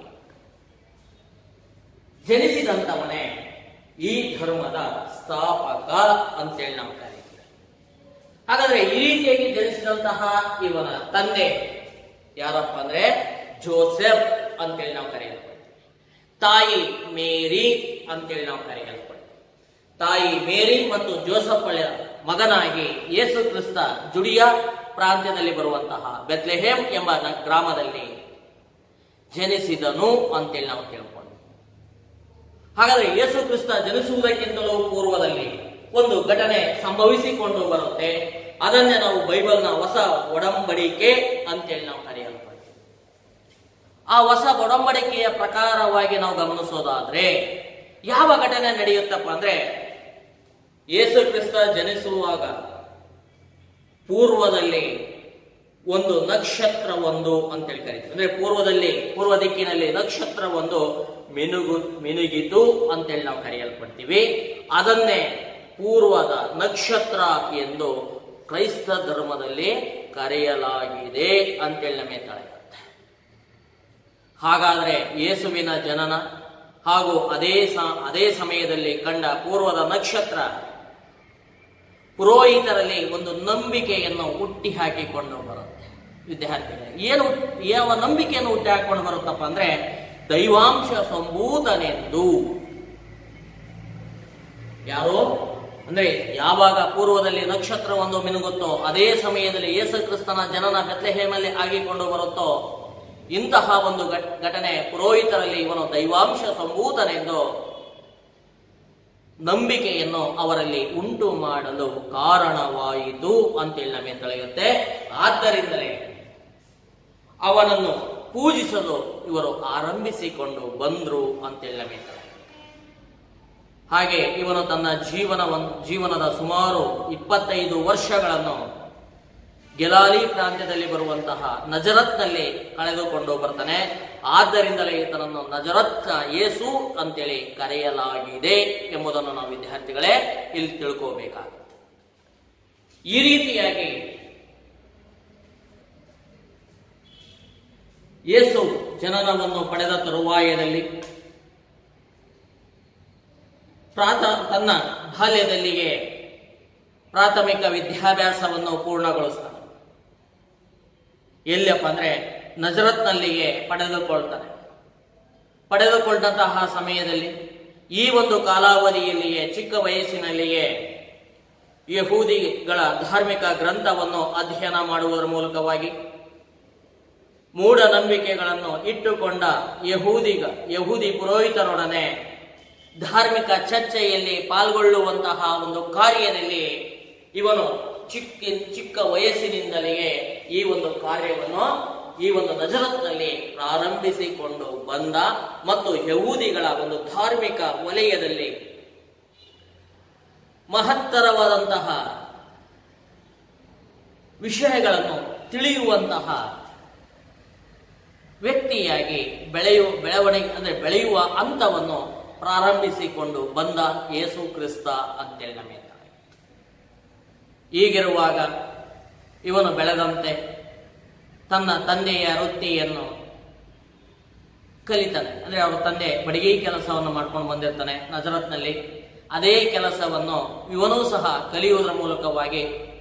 ಜನಿಸಿದಂತವನೇ ಈ ಧರ್ಮದ ಸ್ಥಾಪಕ ಅಂತೇಳಿ ನಾವು ಕರೀತೀವಿ ಹಾಗಾದ್ರೆ ಈ ರೀತಿಯಾಗಿ ಜನಿಸಿದಂತಹ ಇವನ ತಂದೆ ಯಾರಪ್ಪ ಅಂದ್ರೆ ಜೋಸೆಫ್ ಅಂತೇಳಿ ನಾವು ಕರೆಯಲ್ಪಡ್ತೀವಿ ತಾಯಿ ಮೇರಿ ಅಂತೇಳಿ ನಾವು ಕರೆಯಲ್ಪಡ್ತೀವಿ ತಾಯಿ ಮೇರಿ ಮತ್ತು ಜೋಸಫ್ ಮಗನಾಗಿ ಯೇಸು ಕ್ರಿಸ್ತ ಜುಡಿಯಾ ಪ್ರಾಂತ್ಯದಲ್ಲಿ ಬರುವಂತಹ ಬೆತ್ಲೆಹೇಮ್ ಎಂಬ ನ- ಗ್ರಾಮದಲ್ಲಿ ಜನಿಸಿದನು ಅಂತೇಳಿ ನಾವು ತಿಳ್ಕೊಂಡು ಹಾಗಾದ್ರೆ ಯೇಸು ಕ್ರಿಸ್ತ ಜನಿಸುವುದಕ್ಕಿಂತಲೂ ಪೂರ್ವದಲ್ಲಿ ಒಂದು ಘಟನೆ ಸಂಭವಿಸಿಕೊಂಡು ಬರುತ್ತೆ ಅದನ್ನೇ ನಾವು ಬೈಬಲ್ನ ಹೊಸ ಒಡಂಬಡಿಕೆ ಅಂತೇಳಿ ನಾವು ಕರೆಯಲ್ಪಡ್ತೀವಿ ಆ ಹೊಸ ಒಡಂಬಡಿಕೆಯ ಪ್ರಕಾರವಾಗಿ ನಾವು ಗಮನಿಸೋದಾದ್ರೆ ಯಾವ ಘಟನೆ ನಡೆಯುತ್ತಪ್ಪ ಅಂದ್ರೆ ಯೇಸು ಕ್ರಿಸ್ತ ಜನಿಸುವಾಗ ಪೂರ್ವದಲ್ಲಿ ಒಂದು ನಕ್ಷತ್ರ ಒಂದು ಅಂತೇಳಿ ಕರೀತೀವಿ ಅಂದ್ರೆ ಪೂರ್ವದಲ್ಲಿ ಪೂರ್ವ ದಿಕ್ಕಿನಲ್ಲಿ ನಕ್ಷತ್ರ ಒಂದು ಮಿನುಗು ಮಿನುಗಿತು ಅಂತೇಳಿ ನಾವು ಕರೆಯಲ್ಪಡ್ತೀವಿ ಅದನ್ನೇ ಪೂರ್ವದ ನಕ್ಷತ್ರ ಎಂದು ಕ್ರೈಸ್ತ ಧರ್ಮದಲ್ಲಿ ಕರೆಯಲಾಗಿದೆ ಅಂತೇಳಿ ನಮಗೆ ತಿಳಿಯುತ್ತೆ ಹಾಗಾದ್ರೆ ಯೇಸುವಿನ ಜನನ ಹಾಗೂ ಅದೇ ಸ ಅದೇ ಸಮಯದಲ್ಲಿ ಕಂಡ ಪೂರ್ವದ ನಕ್ಷತ್ರ ಪುರೋಹಿತರಲ್ಲಿ ಒಂದು ನಂಬಿಕೆಯನ್ನು ಹುಟ್ಟಿ ಹಾಕಿಕೊಂಡು ಬರುತ್ತೆ ವಿದ್ಯಾರ್ಥಿಗಳೇ ಏನು ಯಾವ ನಂಬಿಕೆಯನ್ನು ಹುಟ್ಟಿ ಹಾಕೊಂಡು ಬರುತ್ತಪ್ಪ ಅಂದ್ರೆ ದೈವಾಂಶ ಸಂಭೂತನೆಂದು ಯಾರೋ ಅಂದ್ರೆ ಯಾವಾಗ ಪೂರ್ವದಲ್ಲಿ ನಕ್ಷತ್ರ ಒಂದು ಮಿನುಗುತ್ತೋ ಅದೇ ಸಮಯದಲ್ಲಿ ಯೇಸು ಕ್ರಿಸ್ತನ ಜನನ ಬೆತ್ಲೆಹೇಮಲ್ಲಿ ಆಗಿಕೊಂಡು ಬರುತ್ತೋ ಇಂತಹ ಒಂದು ಘಟ್- ಘಟನೆ ಪುರೋಹಿತರಲ್ಲಿ ಇವನು ದೈವಾಂಶ ಸಂಭೂತನೆಂದು ನಂಬಿಕೆಯನ್ನು ಅವರಲ್ಲಿ ಉಂಟು ಮಾಡಲು ಕಾರಣವಾಯಿತು ಅಂತೇಳಿ ನಮಗೆ ತಿಳಿಯುತ್ತೆ ಆದ್ದರಿಂದಲೇ ಅವನನ್ನು ಪೂಜಿಸಲು ಇವರು ಆರಂಭಿಸಿಕೊಂಡು ಬಂದ್ರು ಅಂತೇಳಿ ನಮಗೆ ತಿಳಿಯುತ್ತೆ. ಹಾಗೆ ಇವನು ತನ್ನ ಜೀವನ ಜೀವನದ ಸುಮಾರು ಇಪ್ಪತ್ತೈದು ವರ್ಷಗಳನ್ನು ಗೆಲಾಲಿ ಪ್ರಾಂತ್ಯದಲ್ಲಿ ಬರುವಂತಹ ನಜರತ್ನಲ್ಲಿ ಕಳೆದುಕೊಂಡು ಬರ್ತಾನೆ ಆದ್ದರಿಂದಲೇ ಈತನನ್ನು ನಜರತ್ ಯೇಸು ಅಂತೇಳಿ ಕರೆಯಲಾಗಿದೆ ಎಂಬುದನ್ನು ನಾವು ವಿದ್ಯಾರ್ಥಿಗಳೇ ಇಲ್ಲಿ ತಿಳ್ಕೋಬೇಕಾಗುತ್ತೆ ಈ ರೀತಿಯಾಗಿ ಯೇಸು ಜನನವನ್ನು ಪಡೆದ ತರುವಾಯದಲ್ಲಿ ಪ್ರಾಥ ತನ್ನ ಬಾಲ್ಯದಲ್ಲಿಯೇ ಪ್ರಾಥಮಿಕ ವಿದ್ಯಾಭ್ಯಾಸವನ್ನು ಪೂರ್ಣಗೊಳಿಸ್ತಾನೆ ಎಲ್ಲಪ್ಪ ಅಂದ್ರೆ ನಜರತ್ನಲ್ಲಿಯೇ ಪಡೆದುಕೊಳ್ತಾನೆ ಪಡೆದುಕೊಂಡಂತಹ ಸಮಯದಲ್ಲಿ ಈ ಒಂದು ಕಾಲಾವಧಿಯಲ್ಲಿಯೇ ಚಿಕ್ಕ ವಯಸ್ಸಿನಲ್ಲಿಯೇ ಯಹೂದಿಗಳ ಧಾರ್ಮಿಕ ಗ್ರಂಥವನ್ನು ಅಧ್ಯಯನ ಮಾಡುವುದರ ಮೂಲಕವಾಗಿ ಮೂಢನಂಬಿಕೆಗಳನ್ನು ಇಟ್ಟುಕೊಂಡ ಯಹೂದಿಗ ಯಹೂದಿ ಪುರೋಹಿತರೊಡನೆ ಧಾರ್ಮಿಕ ಚರ್ಚೆಯಲ್ಲಿ ಪಾಲ್ಗೊಳ್ಳುವಂತಹ ಒಂದು ಕಾರ್ಯದಲ್ಲಿ ಇವನು ಚಿಕ್ಕ ಚಿಕ್ಕ ವಯಸ್ಸಿನಿಂದಲೇ ಈ ಒಂದು ಕಾರ್ಯವನ್ನು ಈ ಒಂದು ನಜರತ್ನಲ್ಲಿ ಪ್ರಾರಂಭಿಸಿಕೊಂಡು ಬಂದ ಮತ್ತು ಯಹೂದಿಗಳ ಒಂದು ಧಾರ್ಮಿಕ ವಲಯದಲ್ಲಿ ಮಹತ್ತರವಾದಂತಹ ವಿಷಯಗಳನ್ನು ತಿಳಿಯುವಂತಹ ವ್ಯಕ್ತಿಯಾಗಿ ಬೆಳೆಯುವ ಬೆಳವಣಿಗೆ ಅಂದ್ರೆ ಬೆಳೆಯುವ ಹಂತವನ್ನು ಪ್ರಾರಂಭಿಸಿಕೊಂಡು ಬಂದ ಯೇಸು ಕ್ರಿಸ್ತ ಅಂತೇಳಿ ನಮಗೆ ಹೀಗಿರುವಾಗ ಇವನು ಬೆಳೆದಂತೆ ತನ್ನ ತಂದೆಯ ವೃತ್ತಿಯನ್ನು ಕಲಿತಾನೆ ಅಂದ್ರೆ ಅವರ ತಂದೆ ಬಡಿಗೆ ಕೆಲಸವನ್ನು ಮಾಡ್ಕೊಂಡು ಬಂದಿರ್ತಾನೆ ನಜರತ್ನಲ್ಲಿ ಅದೇ ಕೆಲಸವನ್ನು ಇವನೂ ಸಹ ಕಲಿಯುವುದರ ಮೂಲಕವಾಗಿ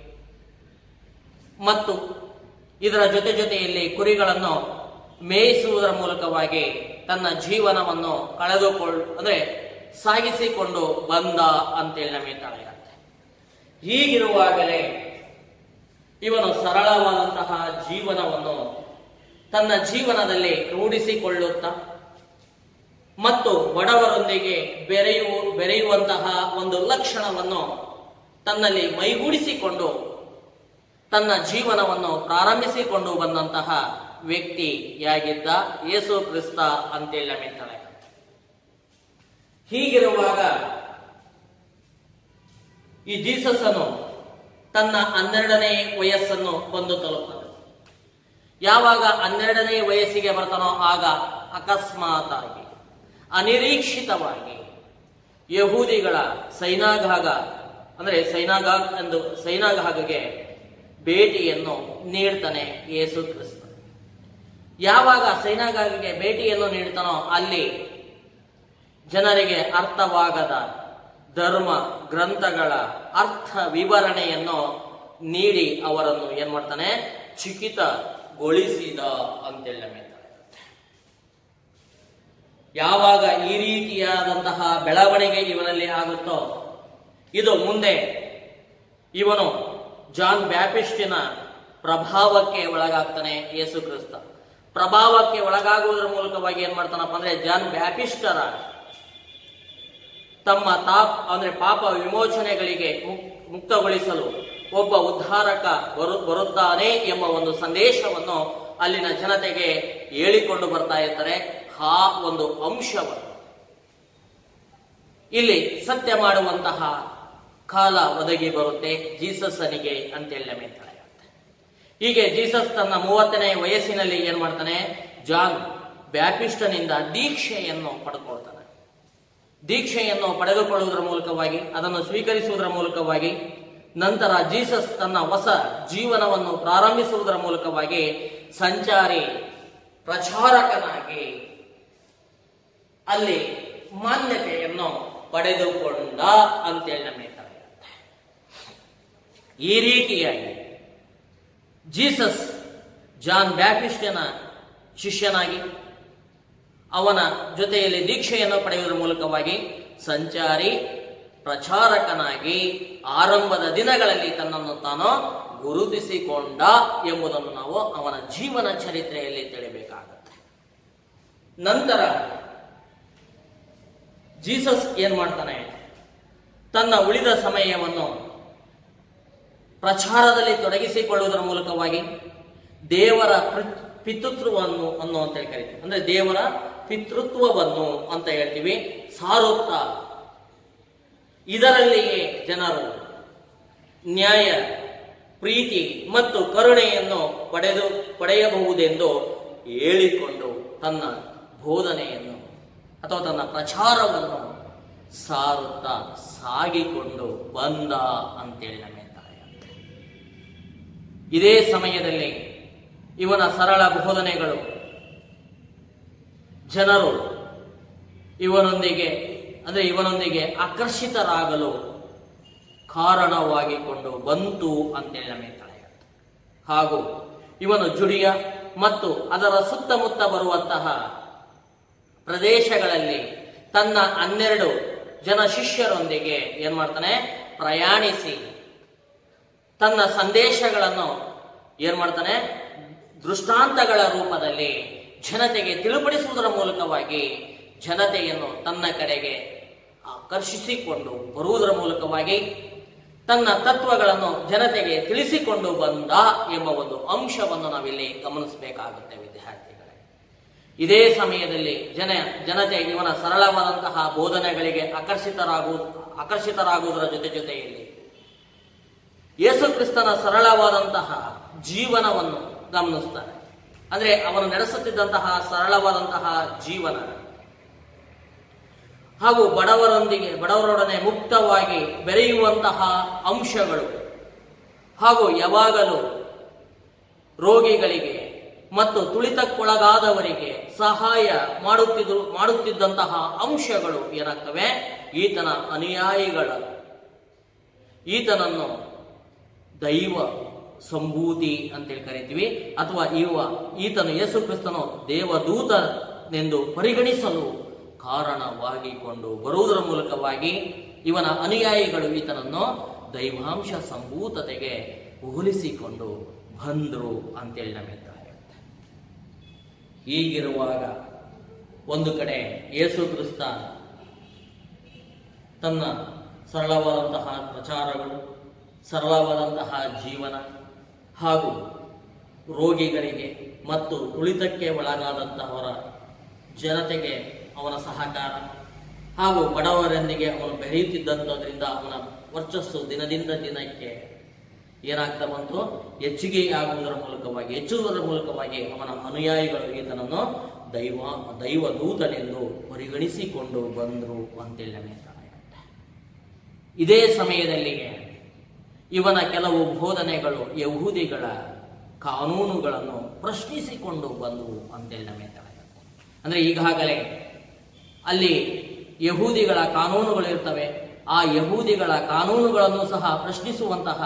ಮತ್ತು ಇದರ ಜೊತೆ ಜೊತೆಯಲ್ಲಿ ಕುರಿಗಳನ್ನು ಮೇಯಿಸುವುದರ ಮೂಲಕವಾಗಿ ತನ್ನ ಜೀವನವನ್ನು ಕಳೆದುಕೊಳ್ಳ ಅಂದ್ರೆ ಸಾಗಿಸಿಕೊಂಡು ಬಂದ ಅಂತೇಳಿ ನಮಗೆ ತಿಳಿಯುತ್ತೆ ಹೀಗಿರುವಾಗಲೇ ಇವನು ಸರಳವಾದಂತಹ ಜೀವನವನ್ನು ತನ್ನ ಜೀವನದಲ್ಲಿ ರೂಢಿಸಿಕೊಳ್ಳುತ್ತಾ ಮತ್ತು ಬಡವರೊಂದಿಗೆ ಬೆರೆಯುವ ಬೆರೆಯುವಂತಹ ಒಂದು ಲಕ್ಷಣವನ್ನು ತನ್ನಲ್ಲಿ ಮೈಗೂಡಿಸಿಕೊಂಡು ತನ್ನ ಜೀವನವನ್ನು ಪ್ರಾರಂಭಿಸಿಕೊಂಡು ಬಂದಂತಹ ವ್ಯಕ್ತಿಯಾಗಿದ್ದ ಯೇಸು ಕ್ರಿಸ್ತ ಅಂತೇಳಿ ನಮಗೆ ತಿಳಿಯುತ್ತೆ ಹೀಗಿರುವಾಗ ಈ ಜೀಸಸ್ ಅನ್ನು ತನ್ನ ಹನ್ನೆರಡನೇ ವಯಸ್ಸನ್ನು ಬಂದು ತಲುಪ್ತಾನೆ ಯಾವಾಗ ಹನ್ನೆರಡನೇ ವಯಸ್ಸಿಗೆ ಬರ್ತಾನೋ ಆಗ ಅಕಸ್ಮಾತ್ ಆಗಿ ಅನಿರೀಕ್ಷಿತವಾಗಿ ಯಹೂದಿಗಳ ಸೈನಾಗಾಗ ಅಂದ್ರೆ ಸೈನಾಗಾಗ್ ಎಂದು ಸೈನಾಗಾಗ್ಗೆ ಭೇಟಿಯನ್ನು ನೀಡ್ತಾನೆ ಯೇಸು ಕ್ರಿಸ್ತ ಯಾವಾಗ ಸೈನಾಗಾಗಿಗೆ ಭೇಟಿಯನ್ನು ನೀಡ್ತಾನೋ ಅಲ್ಲಿ ಜನರಿಗೆ ಅರ್ಥವಾಗದ ಧರ್ಮ ಗ್ರಂಥಗಳ ಅರ್ಥ ವಿವರಣೆಯನ್ನು ನೀಡಿ ಅವರನ್ನು ಏನ್ ಮಾಡ್ತಾನೆ ಚಿಕಿತಗೊಳಿಸಿದ ಅಂತೇಳಿ ನಮಗೆ ತಿಳಿಯುತ್ತೆ. ಯಾವಾಗ ಈ ರೀತಿಯಾದಂತಹ ಬೆಳವಣಿಗೆ ಇವನಲ್ಲಿ ಆಗುತ್ತೋ ಇದು ಮುಂದೆ ಇವನು ಜಾನ್ ಬ್ಯಾಪಿಸ್ಟಿನ ಪ್ರಭಾವಕ್ಕೆ ಒಳಗಾಗ್ತಾನೆ ಯೇಸು ಕ್ರಿಸ್ತ ಪ್ರಭಾವಕ್ಕೆ ಒಳಗಾಗುವುದರ ಮೂಲಕವಾಗಿ ಏನ್ ಮಾಡ್ತಾನಪ್ಪ ಅಂದ್ರೆ ಜಾನ್ ಬ್ಯಾಪಿಸ್ಟರ ತಮ್ಮ ತಾಪ್ ಅಂದ್ರೆ ಪಾಪ ವಿಮೋಚನೆಗಳಿಗೆ ಮುಕ್- ಮುಕ್ತಗೊಳಿಸಲು ಒಬ್ಬ ಉದ್ಧಾರಕ ಬರು ಬರುತ್ತಾನೆ ಎಂಬ ಒಂದು ಸಂದೇಶವನ್ನು ಅಲ್ಲಿನ ಜನತೆಗೆ ಹೇಳಿಕೊಂಡು ಬರ್ತಾ ಇರ್ತಾರೆ ಆ ಒಂದು ಅಂಶವನ್ನು ಇಲ್ಲಿ ಸತ್ಯ ಮಾಡುವಂತಹ ಕಾಲ ಒದಗಿ ಬರುತ್ತೆ ಜೀಸಸ್ಸನಿಗೆ ಅಂತೇಳಿ ನಮಗೆ ತಿಳಿಯುತ್ತೆ ಹೀಗೆ ಜೀಸಸ್ ತನ್ನ ಮೂವತ್ತನೇ ವಯಸ್ಸಿನಲ್ಲಿ ಏನ್ ಮಾಡ್ತಾನೆ ಜಾನ್ ಬ್ಯಾಪಿಸ್ಟನಿಂದ ದೀಕ್ಷೆಯನ್ನು ಪಡೆದುಕೊಳ್ತಾನೆ ದೀಕ್ಷೆಯನ್ನು ಪಡೆದುಕೊಳ್ಳುವುದರ ಮೂಲಕವಾಗಿ ಅದನ್ನು ಸ್ವೀಕರಿಸುವುದರ ಮೂಲಕವಾಗಿ ನಂತರ ಜೀಸಸ್ ತನ್ನ ಹೊಸ ಜೀವನವನ್ನು ಪ್ರಾರಂಭಿಸುವುದರ ಮೂಲಕವಾಗಿ ಸಂಚಾರಿ ಪ್ರಚಾರಕನಾಗಿ ಅಲ್ಲಿ ಮಾನ್ಯತೆಯನ್ನು ಪಡೆದುಕೊಂಡ ಅಂತೇಳಿ ನಮಗೆ ತಿಳಿಯುತ್ತೆ ಈ ರೀತಿಯಾಗಿ ಜೀಸಸ್ ಜಾನ್ ಬ್ಯಾಪಿಸ್ಟನ ಶಿಷ್ಯನಾಗಿ ಅವನ ಜೊತೆಯಲ್ಲಿ ದೀಕ್ಷೆಯನ್ನು ಪಡೆಯುವುದರ ಮೂಲಕವಾಗಿ ಸಂಚಾರಿ ಪ್ರಚಾರಕನಾಗಿ ಆರಂಭದ ದಿನಗಳಲ್ಲಿ ತನ್ನನ್ನು ತಾನು ಗುರುತಿಸಿಕೊಂಡ ಎಂಬುದನ್ನು ನಾವು ಅವನ ಜೀವನ ಚರಿತ್ರೆಯಲ್ಲಿ ತಿಳಿಬೇಕಾಗುತ್ತೆ ನಂತರ ಜೀಸಸ್ ಏನ್ ಮಾಡ್ತಾನೆ ತನ್ನ ಉಳಿದ ಸಮಯವನ್ನು ಪ್ರಚಾರದಲ್ಲಿ ತೊಡಗಿಸಿಕೊಳ್ಳುವುದರ ಮೂಲಕವಾಗಿ ದೇವರ ಪಿ- ಪಿತೃತ್ವವನ್ನು ಅನ್ನು ಅಂತ ಹೇಳಿ ಕರಿತೀವಿ ಅಂದ್ರೆ ದೇವರ ಪಿತೃತ್ವವನ್ನು ಅಂತ ಹೇಳ್ತೀವಿ ಸಾರುತ್ತಾ ಇದರಲ್ಲಿಯೇ ಜನರು ನ್ಯಾಯ ಪ್ರೀತಿ ಮತ್ತು ಕರುಣೆಯನ್ನು ಪಡೆದು ಪಡೆಯಬಹುದೆಂದು ಹೇಳಿಕೊಂಡು ತನ್ನ ಬೋಧನೆಯನ್ನು ಅಥವಾ ತನ್ನ ಪ್ರಚಾರವನ್ನು ಸಾರುತ್ತಾ ಸಾಗಿಕೊಂಡು ಬಂದ ಅಂತೇಳಿ ನಮಗೆ ತಿಳಿಯುತ್ತೆ. ಇದೇ ಸಮಯದಲ್ಲಿ ಇವನ ಸರಳ ಬೋಧನೆಗಳು ಜನರು ಇವನೊಂದಿಗೆ ಅಂದ್ರೆ ಇವನೊಂದಿಗೆ ಆಕರ್ಷಿತರಾಗಲು ಕಾರಣವಾಗಿಕೊಂಡು ಬಂತು ಅಂತೇಳಿ ನಮಗೆ ತಿಳಿಯುತ್ತೆ ಹಾಗೂ ಇವನು ಜುಡಿಯ ಮತ್ತು ಅದರ ಸುತ್ತಮುತ್ತ ಬರುವಂತಹ ಪ್ರದೇಶಗಳಲ್ಲಿ ತನ್ನ ಹನ್ನೆರಡು ಜನ ಶಿಷ್ಯರೊಂದಿಗೆ ಏನ್ ಮಾಡ್ತಾನೆ ಪ್ರಯಾಣಿಸಿ ತನ್ನ ಸಂದೇಶಗಳನ್ನು ಏನ್ ಮಾಡ್ತಾನೆ ದೃಷ್ಟಾಂತಗಳ ರೂಪದಲ್ಲಿ ಜನತೆಗೆ ತಿಳಿಪಡಿಸುವುದರ ಮೂಲಕವಾಗಿ ಜನತೆಯನ್ನು ತನ್ನ ಕಡೆಗೆ ಆಕರ್ಷಿಸಿಕೊಂಡು ಬರುವುದರ ಮೂಲಕವಾಗಿ ತನ್ನ ತತ್ವಗಳನ್ನು ಜನತೆಗೆ ತಿಳಿಸಿಕೊಂಡು ಬಂದ ಎಂಬ ಒಂದು ಅಂಶವನ್ನು ನಾವಿಲ್ಲಿ ಗಮನಿಸಬೇಕಾಗುತ್ತೆ ವಿದ್ಯಾರ್ಥಿಗಳೇ ಇದೇ ಸಮಯದಲ್ಲಿ ಜನ ಜನತೆ ಇವನ ಸರಳವಾದಂತಹ ಬೋಧನೆಗಳಿಗೆ ಆಕರ್ಷಿತರಾಗು ಆಕರ್ಷಿತರಾಗುವುದರ ಜೊತೆ ಜೊತೆಯಲ್ಲಿ ಯೇಸು ಕ್ರಿಸ್ತನ ಸರಳವಾದಂತಹ ಜೀವನವನ್ನು ಗಮನಿಸ್ತಾರೆ ಅಂದ್ರೆ ಅವನು ನಡೆಸುತ್ತಿದ್ದಂತಹ ಸರಳವಾದಂತಹ ಜೀವನ ಹಾಗೂ ಬಡವರೊಂದಿಗೆ ಬಡವರೊಡನೆ ಮುಕ್ತವಾಗಿ ಬೆರೆಯುವಂತಹ ಅಂಶಗಳು ಹಾಗೂ ಯಾವಾಗಲೂ ರೋಗಿಗಳಿಗೆ ಮತ್ತು ತುಳಿತಕ್ಕೊಳಗಾದವರಿಗೆ ಸಹಾಯ ಮಾಡುತ್ತಿದ್ದು ಮಾಡುತ್ತಿದ್ದಂತಹ ಅಂಶಗಳು ಏನಾಗ್ತವೆ ಈತನ ಅನುಯಾಯಿಗಳ ಈತನನ್ನು ದೈವ ಸಂಭೂತಿ ಅಂತೇಳಿ ಕರಿತೀವಿ ಅಥವಾ ಇವ ಈತನು ಯೇಸು ಕ್ರಿಸ್ತನು ದೇವದೂತನೆಂದು ಪರಿಗಣಿಸಲು ಕಾರಣವಾಗಿಕೊಂಡು ಬರುವುದರ ಮೂಲಕವಾಗಿ ಇವನ ಅನುಯಾಯಿಗಳು ಈತನನ್ನು ದೈವಾಂಶ ಸಂಭೂತತೆಗೆ ಹೋಲಿಸಿಕೊಂಡು ಬಂದರು ಅಂತೇಳಿ ನಮಗೆ ತಿಳಿಯುತ್ತೆ. ಹೀಗಿರುವಾಗ ಒಂದು ಕಡೆ ಯೇಸು ಕ್ರಿಸ್ತ ತನ್ನ ಸರಳವಾದಂತಹ ಪ್ರಚಾರಗಳು ಸರಳವಾದಂತಹ ಜೀವನ ಹಾಗೂ ರೋಗಿಗಳಿಗೆ ಮತ್ತು ತುಳಿತಕ್ಕೆ ಒಳಗಾದಂತಹವರ ಜನತೆಗೆ ಅವನ ಸಹಕಾರ ಹಾಗೂ ಬಡವರೊಂದಿಗೆ ಅವನು ಬೆರೆಯುತ್ತಿದ್ದಂಥದ್ರಿಂದ ಅವನ ವರ್ಚಸ್ಸು ದಿನದಿಂದ ದಿನಕ್ಕೆ ಏನಾಗ್ತಾ ಬಂತು ಹೆಚ್ಚಿಗೆ ಆಗುವುದರ ಮೂಲಕವಾಗಿ ಹೆಚ್ಚುವುದರ ಮೂಲಕವಾಗಿ ಅವನ ಅನುಯಾಯಿಗಳು ಈತನನ್ನು ದೈವ ದೈವ ದೂತನೆಂದು ಪರಿಗಣಿಸಿಕೊಂಡು ಬಂದರು ಅಂತೇಳಿ ನಮಗೆ ತಿಳಿಯುತ್ತೆ. ಇದೇ ಸಮಯದಲ್ಲಿಯೇ ಇವನ ಕೆಲವು ಬೋಧನೆಗಳು ಯಹೂದಿಗಳ ಕಾನೂನುಗಳನ್ನು ಪ್ರಶ್ನಿಸಿಕೊಂಡು ಬಂದವು ಅಂತೇಳಿ ನಮಗೆ ತಿಳಿಯುತ್ತೆ. ಅಂದ್ರೆ ಈಗಾಗಲೇ ಅಲ್ಲಿ ಯಹೂದಿಗಳ ಕಾನೂನುಗಳು ಇರ್ತವೆ ಆ ಯಹೂದಿಗಳ ಕಾನೂನುಗಳನ್ನು ಸಹ ಪ್ರಶ್ನಿಸುವಂತಹ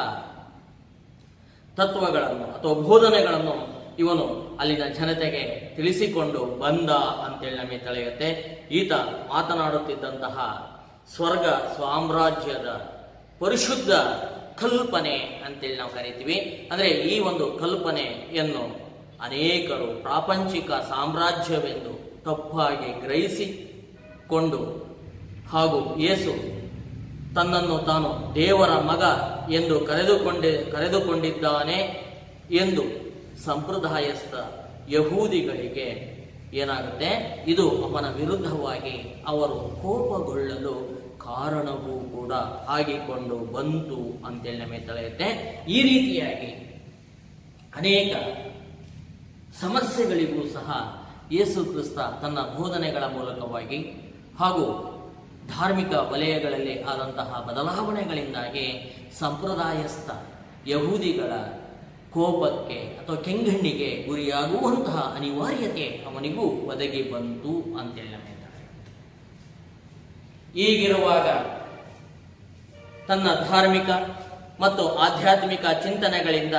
ತತ್ವಗಳನ್ನು ಅಥವಾ ಬೋಧನೆಗಳನ್ನು ಇವನು ಅಲ್ಲಿನ ಜನತೆಗೆ ತಿಳಿಸಿಕೊಂಡು ಬಂದ ಅಂತೇಳಿ ನಮಗೆ ತಿಳಿಯುತ್ತೆ ಈತ ಮಾತನಾಡುತ್ತಿದ್ದಂತಹ ಸ್ವರ್ಗ ಸಾಮ್ರಾಜ್ಯದ ಪರಿಶುದ್ಧ ಕಲ್ಪನೆ ಅಂತೇಳಿ ನಾವು ಕರಿತೀವಿ ಅಂದ್ರೆ ಈ ಒಂದು ಕಲ್ಪನೆಯನ್ನು ಅನೇಕರು ಪ್ರಾಪಂಚಿಕ ಸಾಮ್ರಾಜ್ಯವೆಂದು ತಪ್ಪಾಗಿ ಗ್ರಹಿಸಿಕೊಂಡು ಹಾಗೂ ಯೇಸು ತನ್ನನ್ನು ತಾನು ದೇವರ ಮಗ ಎಂದು ಕರೆದುಕೊಂಡಿ ಕರೆದುಕೊಂಡಿದ್ದಾನೆ ಎಂದು ಸಂಪ್ರದಾಯಸ್ಥ ಯಹೂದಿಗಳಿಗೆ ಏನಾಗುತ್ತೆ ಇದು ಅವನ ವಿರುದ್ಧವಾಗಿ ಅವರು ಕೋಪಗೊಳ್ಳಲು ಕಾರಣವೂ ಕೂಡ ಆಗಿಕೊಂಡು ಬಂತು ಅಂತೇಳಿ ನಮಗೆ ತಿಳಿಯುತ್ತೆ ಈ ರೀತಿಯಾಗಿ ಅನೇಕ ಸಮಸ್ಯೆಗಳಿಗೂ ಸಹ ಯೇಸು ಕ್ರಿಸ್ತ ತನ್ನ ಬೋಧನೆಗಳ ಮೂಲಕವಾಗಿ ಹಾಗೂ ಧಾರ್ಮಿಕ ವಲಯಗಳಲ್ಲಿ ಆದಂತಹ ಬದಲಾವಣೆಗಳಿಂದಾಗಿ ಸಂಪ್ರದಾಯಸ್ಥ ಯಹೂದಿಗಳ ಕೋಪಕ್ಕೆ ಅಥವಾ ಕೆಂಗಣ್ಣಿಗೆ ಗುರಿಯಾಗುವಂತಹ ಅನಿವಾರ್ಯತೆ ಅವನಿಗೂ ಒದಗಿ ಬಂತು ಅಂತೇಳಿ ನಮಗೆ ತಿಳಿಯುತ್ತೆ. ಈಗಿರುವಾಗ ತನ್ನ ಧಾರ್ಮಿಕ ಮತ್ತು ಆಧ್ಯಾತ್ಮಿಕ ಚಿಂತನೆಗಳಿಂದ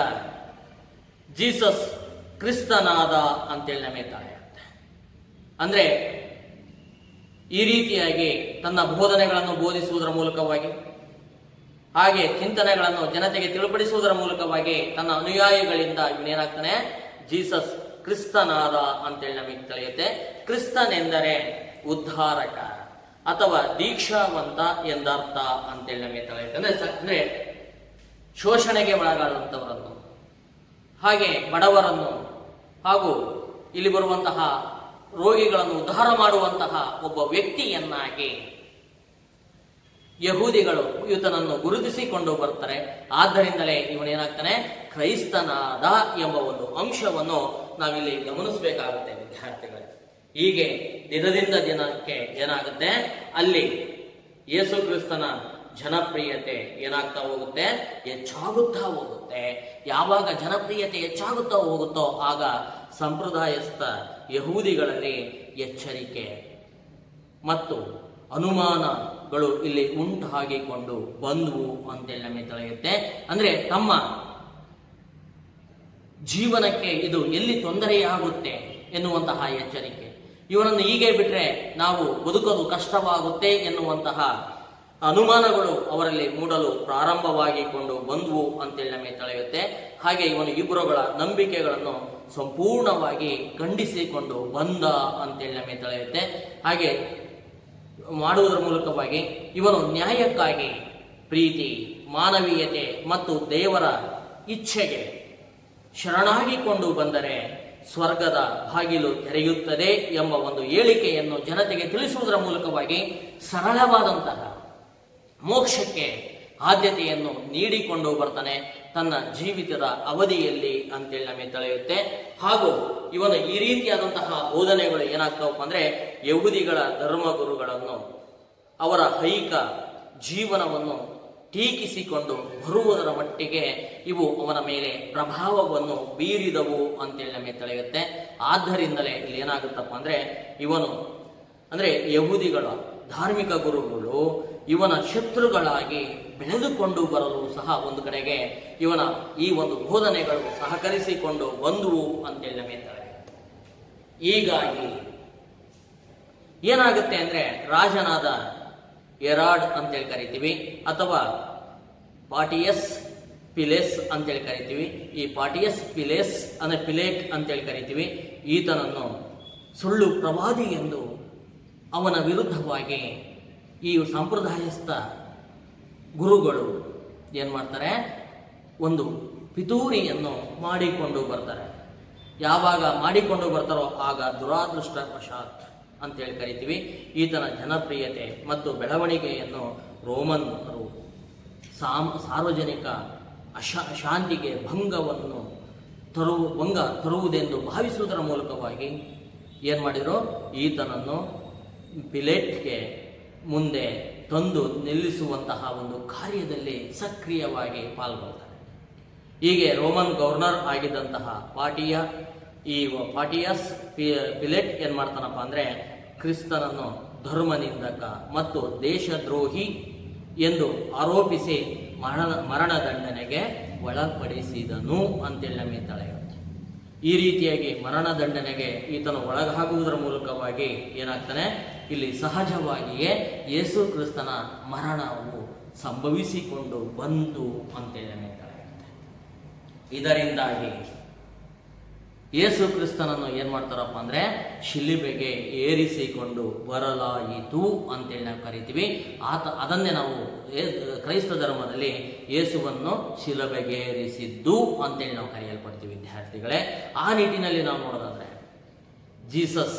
ಜೀಸಸ್ ಕ್ರಿಸ್ತನಾದ ಅಂತೇಳಿ ನಮಗೆ ತಿಳಿಯುತ್ತೆ ಅಂದ್ರೆ ಈ ರೀತಿಯಾಗಿ ತನ್ನ ಬೋಧನೆಗಳನ್ನು ಬೋಧಿಸುವುದರ ಮೂಲಕವಾಗಿ ಹಾಗೆ ಚಿಂತನೆಗಳನ್ನು ಜನತೆಗೆ ತಿಳಿಪಡಿಸುವುದರ ಮೂಲಕವಾಗಿ ತನ್ನ ಅನುಯಾಯಿಗಳಿಂದ ಇವನೇನಾಗ್ತಾನೆ ಜೀಸಸ್ ಕ್ರಿಸ್ತನಾದ ಅಂತೇಳಿ ನಮಗೆ ತಿಳಿಯುತ್ತೆ ಕ್ರಿಸ್ತನೆಂದರೆ ಉದ್ಧಾರಕ ಅಥವಾ ದೀಕ್ಷಾವಂತ ಎಂದರ್ಥ ಅಂತೇಳಿ ನಮಗೆ ತಿಳಿಯುತ್ತೆ ಅಂದ್ರೆ ಸ- ಅಂದ್ರೆ ಶೋಷಣೆಗೆ ಒಳಗಾದಂಥವರನ್ನು ಹಾಗೆ ಬಡವರನ್ನು ಹಾಗೂ ಇಲ್ಲಿ ಬರುವಂತಹ ರೋಗಿಗಳನ್ನು ಉದ್ಧಾರ ಮಾಡುವಂತಹ ಒಬ್ಬ ವ್ಯಕ್ತಿಯನ್ನಾಗಿ ಯಹೂದಿಗಳು ಈತನನ್ನು ಗುರುತಿಸಿಕೊಂಡು ಬರ್ತಾರೆ ಆದ್ದರಿಂದಲೇ ಇವನೇನಾಗ್ತಾನೆ ಕ್ರೈಸ್ತನಾದ ಎಂಬ ಒಂದು ಅಂಶವನ್ನು ನಾವಿಲ್ಲಿ ಗಮನಿಸಬೇಕಾಗುತ್ತೆ ವಿದ್ಯಾರ್ಥಿಗಳೇ ಹೀಗೆ ದಿನದಿಂದ ದಿನಕ್ಕೆ ಏನಾಗುತ್ತೆ ಅಲ್ಲಿ ಯೇಸು ಕ್ರಿಸ್ತನ ಜನಪ್ರಿಯತೆ ಏನಾಗ್ತಾ ಹೋಗುತ್ತೆ ಹೆಚ್ಚಾಗುತ್ತಾ ಹೋಗುತ್ತೆ ಯಾವಾಗ ಜನಪ್ರಿಯತೆ ಹೆಚ್ಚಾಗುತ್ತಾ ಹೋಗುತ್ತೋ ಆಗ ಸಂಪ್ರದಾಯಸ್ಥ ಯಹೂದಿಗಳಲ್ಲಿ ಎಚ್ಚರಿಕೆ ಮತ್ತು ಅನುಮಾನಗಳು ಇಲ್ಲಿ ಉಂಟಾಗಿಕೊಂಡು ಬಂದವು ಅಂತೇಳಿ ನಮಗೆ ತಿಳಿಯುತ್ತೆ ಅಂದ್ರೆ ತಮ್ಮ ಜೀವನಕ್ಕೆ ಇದು ಎಲ್ಲಿ ತೊಂದರೆಯಾಗುತ್ತೆ ಎನ್ನುವಂತಹ ಎಚ್ಚರಿಕೆ ಇವನನ್ನು ಹೀಗೆ ಬಿಟ್ರೆ ನಾವು ಬದುಕಲು ಕಷ್ಟವಾಗುತ್ತೆ ಎನ್ನುವಂತಹ ಅನುಮಾನಗಳು ಅವರಲ್ಲಿ ಮೂಡಲು ಪ್ರಾರಂಭವಾಗಿಕೊಂಡು ಬಂದವು ಅಂತೇಳಿ ನಮಗೆ ತಿಳಿಯುತ್ತೆ ಹಾಗೆ ಇವನು ಇಬ್ಬರುಗಳ ನಂಬಿಕೆಗಳನ್ನು ಸಂಪೂರ್ಣವಾಗಿ ಖಂಡಿಸಿಕೊಂಡು ಬಂದ ಅಂತೇಳಿ ನಮಗೆ ತಿಳಿಯುತ್ತೆ ಹಾಗೆ ಮಾಡುವುದರ ಮೂಲಕವಾಗಿ ಇವನು ನ್ಯಾಯಕ್ಕಾಗಿ ಪ್ರೀತಿ ಮಾನವೀಯತೆ ಮತ್ತು ದೇವರ ಇಚ್ಛೆಗೆ ಶರಣಾಗಿಕೊಂಡು ಬಂದರೆ ಸ್ವರ್ಗದ ಬಾಗಿಲು ತೆರೆಯುತ್ತದೆ ಎಂಬ ಒಂದು ಹೇಳಿಕೆಯನ್ನು ಜನತೆಗೆ ತಿಳಿಸುವುದರ ಮೂಲಕವಾಗಿ ಸರಳವಾದಂತಹ ಮೋಕ್ಷಕ್ಕೆ ಆದ್ಯತೆಯನ್ನು ನೀಡಿಕೊಂಡು ಬರ್ತಾನೆ ತನ್ನ ಜೀವಿತದ ಅವಧಿಯಲ್ಲಿ ಅಂತೇಳಿ ನಮಗೆ ತಿಳಿಯುತ್ತೆ ಹಾಗೂ ಇವನು ಈ ರೀತಿಯಾದಂತಹ ಬೋಧನೆಗಳು ಏನಾಗ್ತಾವಪ್ಪ ಅಂದ್ರೆ ಯಹೂದಿಗಳ ಧರ್ಮಗುರುಗಳನ್ನು ಅವರ ಐಕ ಜೀವನವನ್ನು ಟೀಕಿಸಿಕೊಂಡು ಬರುವುದರ ಮಟ್ಟಿಗೆ ಇವು ಅವನ ಮೇಲೆ ಪ್ರಭಾವವನ್ನು ಬೀರಿದವು ಅಂತೇಳಿ ನಮಗೆ ತಿಳಿಯುತ್ತೆ ಆದ್ದರಿಂದಲೇ ಇಲ್ಲಿ ಏನಾಗುತ್ತಪ್ಪ ಅಂದ್ರೆ ಇವನು ಅಂದ್ರೆ ಯಹೂದಿಗಳ ಧಾರ್ಮಿಕ ಗುರುಗಳು ಇವನ ಶತ್ರುಗಳಾಗಿ ಬೆಳೆದುಕೊಂಡು ಬರಲು ಸಹ ಒಂದು ಕಡೆಗೆ ಇವನ ಈ ಒಂದು ಬೋಧನೆಗಳು ಸಹಕರಿಸಿಕೊಂಡು ಬಂದುವು ಅಂತೇಳಿ ನಮಗೆ ತಿಳಿಯುತ್ತೆ ಹೀಗಾಗಿ ಏನಾಗುತ್ತೆ ಅಂದ್ರೆ ರಾಜನಾದ ಎರಾಡ್ ಅಂತೇಳಿ ಕರಿತೀವಿ ಅಥವಾ ಪಾಟಿಯಸ್ ಪಿಲೆಸ್ ಅಂತೇಳಿ ಕರಿತೀವಿ ಈ ಪಾಟಿಯಸ್ ಪಿಲೆಸ್ ಅಂದ್ರೆ ಪಿಲೇಕ್ ಅಂತೇಳಿ ಕರಿತೀವಿ ಈತನನ್ನು ಸುಳ್ಳು ಪ್ರವಾದಿ ಎಂದು ಅವನ ವಿರುದ್ಧವಾಗಿ ಈ ಸಂಪ್ರದಾಯಸ್ಥ ಗುರುಗಳು ಏನ್ ಮಾಡ್ತಾರೆ ಒಂದು ಪಿತೂರಿಯನ್ನು ಮಾಡಿಕೊಂಡು ಬರ್ತಾರೆ ಯಾವಾಗ ಮಾಡಿಕೊಂಡು ಬರ್ತಾರೋ ಆಗ ದುರಾದೃಷ್ಟವಶಾತ್ ಅಂತೇಳಿ ಕರಿತೀವಿ ಈತನ ಜನಪ್ರಿಯತೆ ಮತ್ತು ಬೆಳವಣಿಗೆಯನ್ನು ರೋಮನ್ನರು ಸಾಮ್ ಸಾರ್ವಜನಿಕ ಅಶ ಶಾಂತಿಗೆ ಭಂಗವನ್ನು ತರು ಭಂಗ ತರುವುದೆಂದು ಭಾವಿಸುವುದರ ಮೂಲಕವಾಗಿ ಏನು ಮಾಡಿದ್ರು ಈತನನ್ನು ಪಿಲೇಟ್ಗೆ ಮುಂದೆ ತಂದು ನಿಲ್ಲಿಸುವಂತಹ ಒಂದು ಕಾರ್ಯದಲ್ಲಿ ಸಕ್ರಿಯವಾಗಿ ಪಾಲ್ಗೊಳ್ತಾರೆ ಹೀಗೆ ರೋಮನ್ ಗವರ್ನರ್ ಆಗಿದ್ದಂತಹ ಪಾಟಿಯ ಈ ಪಾಟಿಯಸ್ ಪಿ- ಪಿಲೆಟ್ ಏನ್ ಮಾಡ್ತಾನಪ್ಪ ಅಂದ್ರೆ ಕ್ರಿಸ್ತನನ್ನು ಧರ್ಮನಿಂದಕ ಮತ್ತು ದೇಶದ್ರೋಹಿ ಎಂದು ಆರೋಪಿಸಿ ಮರಣ ಮರಣದಂಡನೆಗೆ ಒಳಪಡಿಸಿದನು ಅಂತೇಳಿ ನಮಗೆ ತಿಳಿಯುತ್ತೆ ಈ ರೀತಿಯಾಗಿ ಮರಣದಂಡನೆಗೆ ಈತನು ಒಳಗಾಗುವುದರ ಮೂಲಕವಾಗಿ ಏನಾಗ್ತಾನೆ ಇಲ್ಲಿ ಸಹಜವಾಗಿಯೇ ಯೇಸು ಕ್ರಿಸ್ತನ ಮರಣವು ಸಂಭವಿಸಿಕೊಂಡು ಬಂತು ಅಂತೇಳಿ ನಮಗೆ ತಿಳಿಯುತ್ತೆ ಇದರಿಂದಾಗಿ ಯೇಸು ಕ್ರಿಸ್ತನನ್ನು ಏನ್ ಮಾಡ್ತಾರಪ್ಪ ಅಂದ್ರೆ ಶಿಲಿಬೆಗೆ ಏರಿಸಿಕೊಂಡು ಬರಲಾಯಿತು ಅಂತೇಳಿ ನಾವು ಕರಿತೀವಿ ಆತ ಅದನ್ನೇ ನಾವು ಏ- ಕ್ರೈಸ್ತ ಧರ್ಮದಲ್ಲಿ ಯೇಸುವನ್ನು ಶಿಲಬೆಗೆ ಏರಿಸಿದ್ದು ಅಂತೇಳಿ ನಾವು ಕರೆಯಲ್ಪಡ್ತೀವಿ ವಿದ್ಯಾರ್ಥಿಗಳೇ ಆ ನಿಟ್ಟಿನಲ್ಲಿ ನಾವು ನೋಡೋದಾದ್ರೆ ಜೀಸಸ್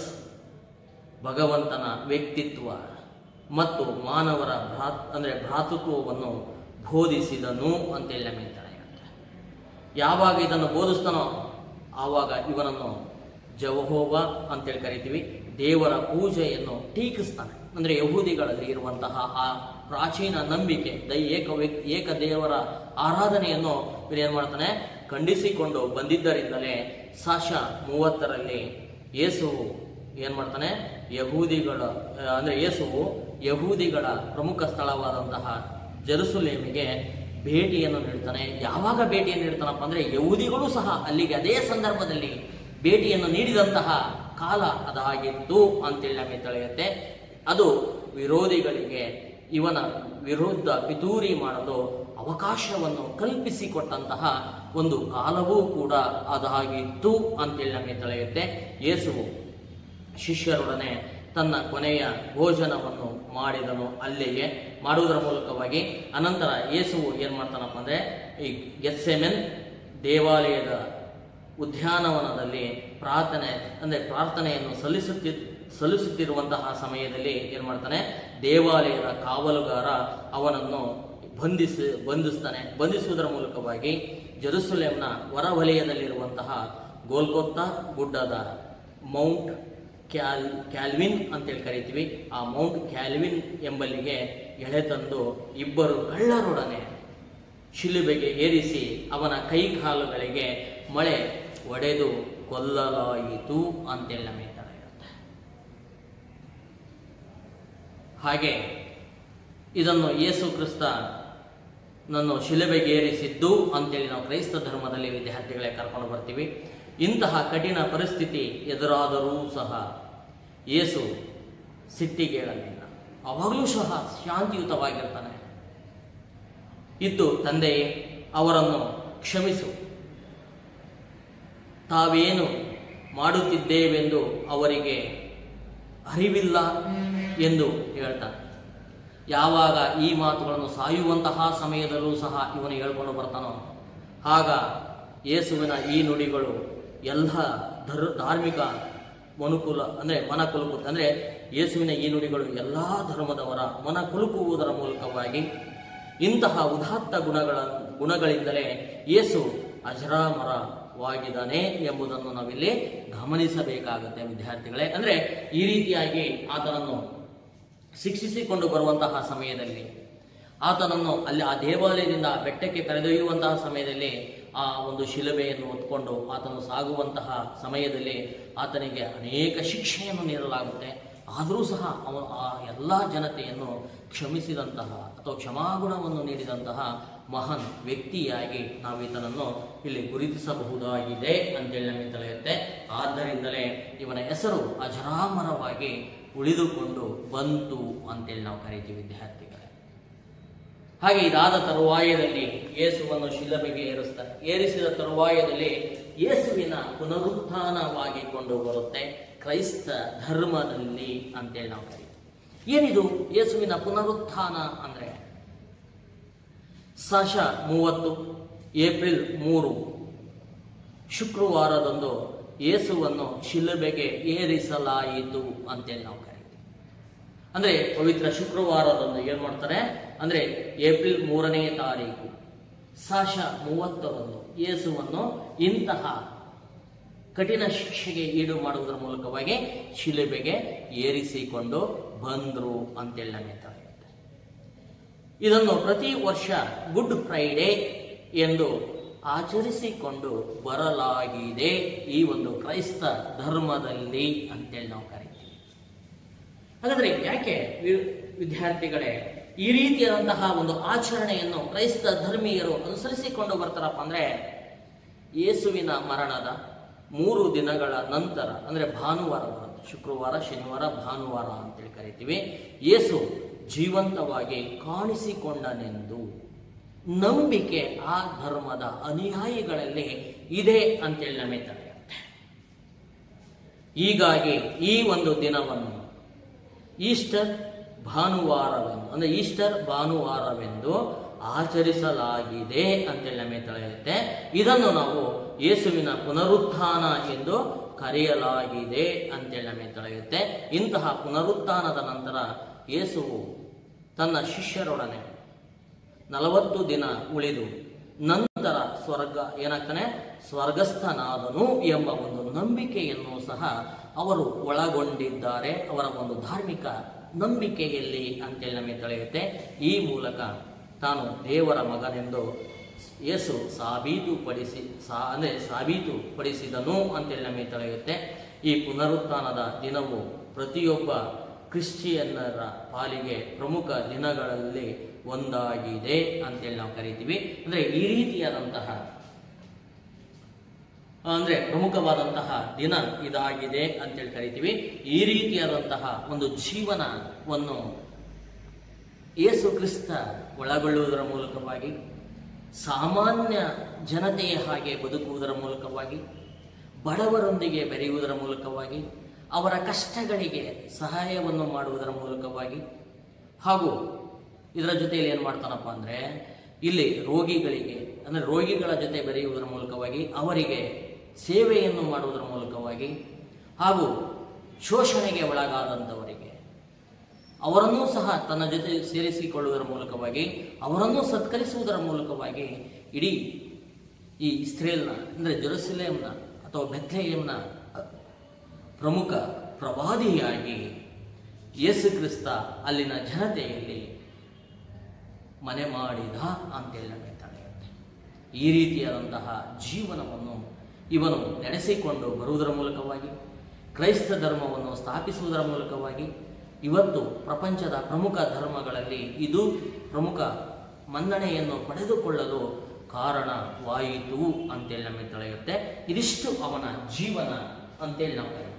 ಭಗವಂತನ ವ್ಯಕ್ತಿತ್ವ ಮತ್ತು ಮಾನವರ ಭ್ರಾತ್ ಅಂದ್ರೆ ಭ್ರಾತೃತ್ವವನ್ನು ಬೋಧಿಸಿದನು ಅಂತೇಳಿ ನಮಗೆ ತಿಳಿಯುತ್ತೆ ಯಾವಾಗ ಇದನ್ನು ಬೋಧಿಸ್ತಾನೋ ಆವಾಗ ಇವನನ್ನು ಜವಹೋವ ಅಂತೇಳಿ ಕರಿತೀವಿ ದೇವರ ಪೂಜೆಯನ್ನು ಟೀಕಿಸ್ತಾನೆ ಅಂದ್ರೆ ಯಹೂದಿಗಳಲ್ಲಿ ಇರುವಂತಹ ಆ ಪ್ರಾಚೀನ ನಂಬಿಕೆ ದೈ ಏಕ ವ್ಯಕ್ತಿ ಏಕ ದೇವರ ಆರಾಧನೆಯನ್ನು ಇವನೇನ್ ಮಾಡ್ತಾನೆ ಖಂಡಿಸಿಕೊಂಡು ಬಂದಿದ್ದರಿಂದಲೇ ಸಾಶ ಮೂವತ್ತರಲ್ಲಿ ಯೇಸುವು ಏನ್ ಮಾಡ್ತಾನೆ ಯಹೂದಿಗಳ ಆ, ಅಂದ್ರೆ ಯೇಸುವು ಯಹೂದಿಗಳ ಪ್ರಮುಖ ಸ್ಥಳವಾದಂತಹ ಜೆರುಸಲೇಮಿಗೆ ಭೇಟಿಯನ್ನು ನೀಡ್ತಾನೆ ಯಾವಾಗ ಭೇಟಿಯನ್ನು ನೀಡ್ತಾನಪ್ಪ ಅಂದ್ರೆ ಯಹೂದಿಗಳು ಸಹ ಅಲ್ಲಿಗೆ ಅದೇ ಸಂದರ್ಭದಲ್ಲಿ ಭೇಟಿಯನ್ನು ನೀಡಿದಂತಹ ಕಾಲ ಅದಾಗಿತ್ತು ಅಂತೇಳಿ ನಮಗೆ ತಿಳಿಯುತ್ತೆ ಅದು ವಿರೋಧಿಗಳಿಗೆ ಇವನ ವಿರುದ್ಧ ಪಿತೂರಿ ಮಾಡಲು ಅವಕಾಶವನ್ನು ಕಲ್ಪಿಸಿಕೊಟ್ಟಂತಹ ಒಂದು ಕಾಲವೂ ಕೂಡ ಅದಾಗಿತ್ತು ಅಂತೇಳಿ ನಮಗೆ ತಿಳಿಯುತ್ತೆ ಯೇಸುವು ಶಿಷ್ಯರೊಡನೆ ತನ್ನ ಕೊನೆಯ ಭೋಜನವನ್ನು ಮಾಡಿದನು ಅಲ್ಲಿಯೇ ಮಾಡುವುದರ ಮೂಲಕವಾಗಿ ಅನಂತರ ಯೇಸುವು ಏನ್ ಮಾಡ್ತಾನಪ್ಪ ಅಂದ್ರೆ ಈ ಗೆತ್ಸೆಮೆನ್ ದೇವಾಲಯದ ಉದ್ಯಾನವನದಲ್ಲಿ ಪ್ರಾರ್ಥನೆ ಅಂದ್ರೆ ಪ್ರಾರ್ಥನೆಯನ್ನು ಸಲ್ಲಿಸುತ್ತಿ ಸಲ್ಲಿಸುತ್ತಿರುವಂತಹ ಸಮಯದಲ್ಲಿ ಏನ್ ಮಾಡ್ತಾನೆ ದೇವಾಲಯದ ಕಾವಲುಗಾರ ಅವನನ್ನು ಬಂಧಿಸಿ ಬಂಧಿಸ್ತಾನೆ ಬಂಧಿಸುವುದರ ಮೂಲಕವಾಗಿ ಜೆರುಸಲೇಮ್ನ ಹೊರವಲಯದಲ್ಲಿರುವಂತಹ ಗೋಲ್ಗೊತ್ತಾ ಗುಡ್ಡದ ಮೌಂಟ್ ಕ್ಯಾಲ್ ಕ್ಯಾಲ್ವಿನ್ ಅಂತೇಳಿ ಕರಿತೀವಿ ಆ ಮೌಂಟ್ ಕ್ಯಾಲ್ವಿನ್ ಎಂಬಲ್ಲಿಗೆ ಎಳೆತಂದು ಇಬ್ಬರು ಕಳ್ಳರೊಡನೆ ಶಿಲುಬೆಗೆ ಏರಿಸಿ ಅವನ ಕೈ ಕಾಲುಗಳಿಗೆ ಮಳೆ ಒಡೆದು ಕೊಲ್ಲಲಾಯಿತು ಅಂತೇಳಿ ನಮಗೆ ತಿಳಿಯುತ್ತೆ ಹಾಗೆ ಇದನ್ನು ಯೇಸು ಕ್ರಿಸ್ತ ನನ್ನು ಶಿಲುಬೆಗೇರಿಸಿದ್ದು ಅಂತೇಳಿ ನಾವು ಕ್ರೈಸ್ತ ಧರ್ಮದಲ್ಲಿ ವಿದ್ಯಾರ್ಥಿಗಳೇ ಕರ್ಕೊಂಡು ಬರ್ತೀವಿ ಇಂತಹ ಕಠಿಣ ಪರಿಸ್ಥಿತಿ ಎದುರಾದರೂ ಸಹ ಯೇಸು ಸಿಟ್ಟಿಗೇಳಲಿಲ್ಲ ಅವಾಗಲೂ ಸಹ ಶಾಂತಿಯುತವಾಗಿರ್ತಾನೆ ಇದ್ದು ತಂದೆಯೇ ಅವರನ್ನು ಕ್ಷಮಿಸು ತಾವೇನು ಮಾಡುತ್ತಿದ್ದೇವೆಂದು ಅವರಿಗೆ ಅರಿವಿಲ್ಲ ಎಂದು ಹೇಳ್ತಾನೆ ಯಾವಾಗ ಈ ಮಾತುಗಳನ್ನು ಸಾಯುವಂತಹ ಸಮಯದಲ್ಲೂ ಸಹ ಇವನು ಹೇಳ್ಕೊಂಡು ಬರ್ತಾನೋ ಆಗ ಯೇಸುವಿನ ಈ ನುಡಿಗಳು ಎಲ್ಲ ಧರ್ ಧಾರ್ಮಿಕ ಮನುಕುಲ ಅಂದರೆ ಮನ ಕುಲುಕುತ್ತೆ ಅಂದರೆ ಯೇಸುವಿನ ಈ ನುಡಿಗಳು ಎಲ್ಲ ಧರ್ಮದವರ ಮನ ಕುಲುಕುವುದರ ಮೂಲಕವಾಗಿ ಇಂತಹ ಉದಾತ್ತ ಗುಣಗಳ ಗುಣಗಳಿಂದಲೇ ಯೇಸು ಅಜರಾಮರವಾಗಿದ್ದಾನೆ ಎಂಬುದನ್ನು ನಾವಿಲ್ಲಿ ಗಮನಿಸಬೇಕಾಗುತ್ತೆ ವಿದ್ಯಾರ್ಥಿಗಳೇ ಅಂದ್ರೆ ಈ ರೀತಿಯಾಗಿ ಆತನನ್ನು ಶಿಕ್ಷಿಸಿಕೊಂಡು ಬರುವಂತಹ ಸಮಯದಲ್ಲಿ ಆತನನ್ನು ಅಲ್ಲಿ ಆ ದೇವಾಲಯದಿಂದ ಆ ಬೆಟ್ಟಕ್ಕೆ ಕರೆದೊಯ್ಯುವಂತಹ ಸಮಯದಲ್ಲಿ ಆ ಒಂದು ಶಿಲುಬೆಯನ್ನು ಹೊತ್ಕೊಂಡು ಆತನು ಸಾಗುವಂತಹ ಸಮಯದಲ್ಲಿ ಆತನಿಗೆ ಅನೇಕ ಶಿಕ್ಷೆಯನ್ನು ನೀಡಲಾಗುತ್ತೆ ಆದರೂ ಸಹ ಅವನು ಆ ಎಲ್ಲ ಜನತೆಯನ್ನು ಕ್ಷಮಿಸಿದಂತಹ ಅಥವಾ ಕ್ಷಮಾಗುಣವನ್ನು ನೀಡಿದಂತಹ ಮಹಾನ್ ವ್ಯಕ್ತಿಯಾಗಿ ನಾವು ಈತನನ್ನು ಇಲ್ಲಿ ಗುರುತಿಸಬಹುದಾಗಿದೆ ಅಂತೇಳಿ ನಮಗೆ ತಿಳಿಯುತ್ತೆ ಆದ್ದರಿಂದಲೇ ಇವನ ಹೆಸರು ಅಜರಾಮರವಾಗಿ ಉಳಿದುಕೊಂಡು ಬಂತು ಅಂತೇಳಿ ನಾವು ಕರಿತೀವಿ ವಿದ್ಯಾರ್ಥಿಗಳೇ ಹಾಗೆ ಇದಾದ ತರುವಾಯದಲ್ಲಿ ಯೇಸುವನ್ನು ಶಿಲಬೆಗೆ ಏರಿಸ್ತಾರೆ ಏರಿಸಿದ ತರುವಾಯದಲ್ಲಿ ಯೇಸುವಿನ ಪುನರುತ್ಥಾನವಾಗಿ ಕೊಂಡು ಬರುತ್ತೆ ಕ್ರೈಸ್ತ ಧರ್ಮದಲ್ಲಿ ಅಂತೇಳಿ ನಾವು ಕರೀತೀವಿ ಏನಿದು ಯೇಸುವಿನ ಪುನರುತ್ಥಾನ ಅಂದ್ರೆ ಸಶ ಮೂವತ್ತು ಏಪ್ರಿಲ್ ಮೂರು ಶುಕ್ರವಾರದಂದು ಯೇಸುವನ್ನು ಶಿಲುಬೆಗೆ ಏರಿಸಲಾಯಿತು ಅಂತೇಳಿ ನಾವು ಕರೀತೀವಿ ಅಂದ್ರೆ ಪವಿತ್ರ ಶುಕ್ರವಾರದಂದು ಏನ್ ಮಾಡ್ತಾರೆ ಅಂದ್ರೆ ಏಪ್ರಿಲ್ ಮೂರನೇ ತಾರೀಕು ಸಾಶ ಮೂವತ್ತರಂದು ಯೇಸುವನ್ನು ಇಂತಹ ಕಠಿಣ ಶಿಕ್ಷೆಗೆ ಈಡು ಮಾಡುವುದರ ಮೂಲಕವಾಗಿ ಶಿಲುಬೆಗೆ ಏರಿಸಿಕೊಂಡು ಬಂದ್ರು ಅಂತೇಳಿ ನಮಗೆ ತಿಳಿಯುತ್ತೆ ಇದನ್ನು ಪ್ರತಿ ವರ್ಷ ಗುಡ್ ಫ್ರೈಡೇ ಎಂದು ಆಚರಿಸಿಕೊಂಡು ಬರಲಾಗಿದೆ ಈ ಒಂದು ಕ್ರೈಸ್ತ ಧರ್ಮದಲ್ಲಿ ಅಂತೇಳಿ ನಾವು ಕರಿತೀವಿ ಹಾಗಾದ್ರೆ ಯಾಕೆ ವಿ- ವಿದ್ಯಾರ್ಥಿಗಳೇ ಈ ರೀತಿಯಾದಂತಹ ಒಂದು ಆಚರಣೆಯನ್ನು ಕ್ರೈಸ್ತ ಧರ್ಮೀಯರು ಅನುಸರಿಸಿಕೊಂಡು ಬರ್ತಾರಪ್ಪ ಅಂದ್ರೆ ಯೇಸುವಿನ ಮರಣದ ಮೂರು ದಿನಗಳ ನಂತರ ಅಂದ್ರೆ ಭಾನುವಾರ ಬರುತ್ತೆ ಶುಕ್ರವಾರ ಶನಿವಾರ ಭಾನುವಾರ ಅಂತೇಳಿ ಕರಿತೀವಿ ಯೇಸು ಜೀವಂತವಾಗಿ ಕಾಣಿಸಿಕೊಂಡನೆಂದು ನಂಬಿಕೆ ಆ ಧರ್ಮದ ಅನುಯಾಯಿಗಳಲ್ಲಿ ಇದೆ ಅಂತೇಳಿ ನಮಗೆ ತಿಳಿಯುತ್ತೆ ಹೀಗಾಗಿ ಈ ಒಂದು ದಿನವನ್ನು ಈಸ್ಟರ್ ಭಾನುವಾರವೆಂದು ಅಂದ್ರೆ ಈಸ್ಟರ್ ಭಾನುವಾರವೆಂದು ಆಚರಿಸಲಾಗಿದೆ ಅಂತೇಳಿ ನಮಗೆ ತಿಳಿಯುತ್ತೆ ಇದನ್ನು ನಾವು ಯೇಸುವಿನ ಪುನರುತ್ಥಾನ ಎಂದು ಕರೆಯಲಾಗಿದೆ ಅಂತೇಳಿ ನಮಗೆ ತಿಳಿಯುತ್ತೆ ಇಂತಹ ಪುನರುತ್ಥಾನದ ನಂತರ ಯೇಸುವು ತನ್ನ ಶಿಷ್ಯರೊಡನೆ ನಲವತ್ತು ದಿನ ಉಳಿದು ನಂತರ ಸ್ವರ್ಗ ಏನಾಗ್ತಾನೆ ಸ್ವರ್ಗಸ್ಥನಾದನು ಎಂಬ ಒಂದು ನಂಬಿಕೆಯನ್ನು ಸಹ ಅವರು ಒಳಗೊಂಡಿದ್ದಾರೆ ಅವರ ಒಂದು ಧಾರ್ಮಿಕ ನಂಬಿಕೆಯಲ್ಲಿ ಅಂತೇಳಿ ನಮಗೆ ತಿಳಿಯುತ್ತೆ ಈ ಮೂಲಕ ತಾನು ದೇವರ ಮಗನೆಂದು ಯೇಸು ಸಾಬೀತುಪಡಿಸಿ ಸಾ ಅಂದರೆ ಸಾಬೀತುಪಡಿಸಿದನು ಅಂತೇಳಿ ನಮಗೆ ತಿಳಿಯುತ್ತೆ ಈ ಪುನರುತ್ಥಾನದ ದಿನವು ಪ್ರತಿಯೊಬ್ಬ ಕ್ರಿಶ್ಚಿಯನ್ನರ ಪಾಲಿಗೆ ಪ್ರಮುಖ ದಿನಗಳಲ್ಲಿ ಒಂದಾಗಿದೆ ಅಂತೇಳಿ ನಾವು ಕರಿತೀವಿ ಅಂದ್ರೆ ಈ ರೀತಿಯಾದಂತಹ ಅಂದ್ರೆ ಪ್ರಮುಖವಾದಂತಹ ದಿನ ಇದಾಗಿದೆ ಅಂತೇಳಿ ಕರಿತೀವಿ ಈ ರೀತಿಯಾದಂತಹ ಒಂದು ಜೀವನವನ್ನು ಯೇಸು ಕ್ರಿಸ್ತ ಒಳಗೊಳ್ಳುವುದರ ಮೂಲಕವಾಗಿ ಸಾಮಾನ್ಯ ಜನತೆಯ ಹಾಗೆ ಬದುಕುವುದರ ಮೂಲಕವಾಗಿ ಬಡವರೊಂದಿಗೆ ಬೆರೆಯುವುದರ ಮೂಲಕವಾಗಿ ಅವರ ಕಷ್ಟಗಳಿಗೆ ಸಹಾಯವನ್ನು ಮಾಡುವುದರ ಮೂಲಕವಾಗಿ ಹಾಗೂ ಇದರ ಜೊತೆಯಲ್ಲಿ ಏನು ಮಾಡ್ತಾನಪ್ಪ ಅಂದರೆ ಇಲ್ಲಿ ರೋಗಿಗಳಿಗೆ ಅಂದರೆ ರೋಗಿಗಳ ಜೊತೆ ಬೆರೆಯುವುದರ ಮೂಲಕವಾಗಿ ಅವರಿಗೆ ಸೇವೆಯನ್ನು ಮಾಡುವುದರ ಮೂಲಕವಾಗಿ ಹಾಗೂ ಶೋಷಣೆಗೆ ಒಳಗಾದಂಥವರಿಗೆ ಅವರನ್ನೂ ಸಹ ತನ್ನ ಜೊತೆ ಸೇರಿಸಿಕೊಳ್ಳುವುದರ ಮೂಲಕವಾಗಿ ಅವರನ್ನೂ ಸತ್ಕರಿಸುವುದರ ಮೂಲಕವಾಗಿ ಇಡೀ ಈ ಇಸ್ರೇಲ್ನ ಅಂದರೆ ಜೆರುಸಲೇಮ್ನ ಅಥವಾ ಬೆಥ್ಲೆಯಂನ ಪ್ರಮುಖ ಪ್ರವಾದಿಯಾಗಿ ಯೇಸು ಕ್ರಿಸ್ತ ಅಲ್ಲಿನ ಜನತೆಯಲ್ಲಿ ಮನೆ ಮಾಡಿದ ಅಂತೇಳಿ ನಮಗೆ ತಿಳಿಯುತ್ತೆ ಈ ರೀತಿಯಾದಂತಹ ಜೀವನವನ್ನು ಇವನು ನಡೆಸಿಕೊಂಡು ಬರುವುದರ ಮೂಲಕವಾಗಿ ಕ್ರೈಸ್ತ ಧರ್ಮವನ್ನು ಸ್ಥಾಪಿಸುವುದರ ಮೂಲಕವಾಗಿ ಇವತ್ತು ಪ್ರಪಂಚದ ಪ್ರಮುಖ ಧರ್ಮಗಳಲ್ಲಿ ಇದು ಪ್ರಮುಖ ಮನ್ನಣೆಯನ್ನು ಪಡೆದುಕೊಳ್ಳಲು ಕಾರಣವಾಯಿತು ಅಂತೇಳಿ ನಮಗೆ ತಿಳಿಯುತ್ತೆ ಇದಿಷ್ಟು ಅವನ ಜೀವನ ಅಂತೇಳಿ ನಾವು ಕರೀತೀವಿ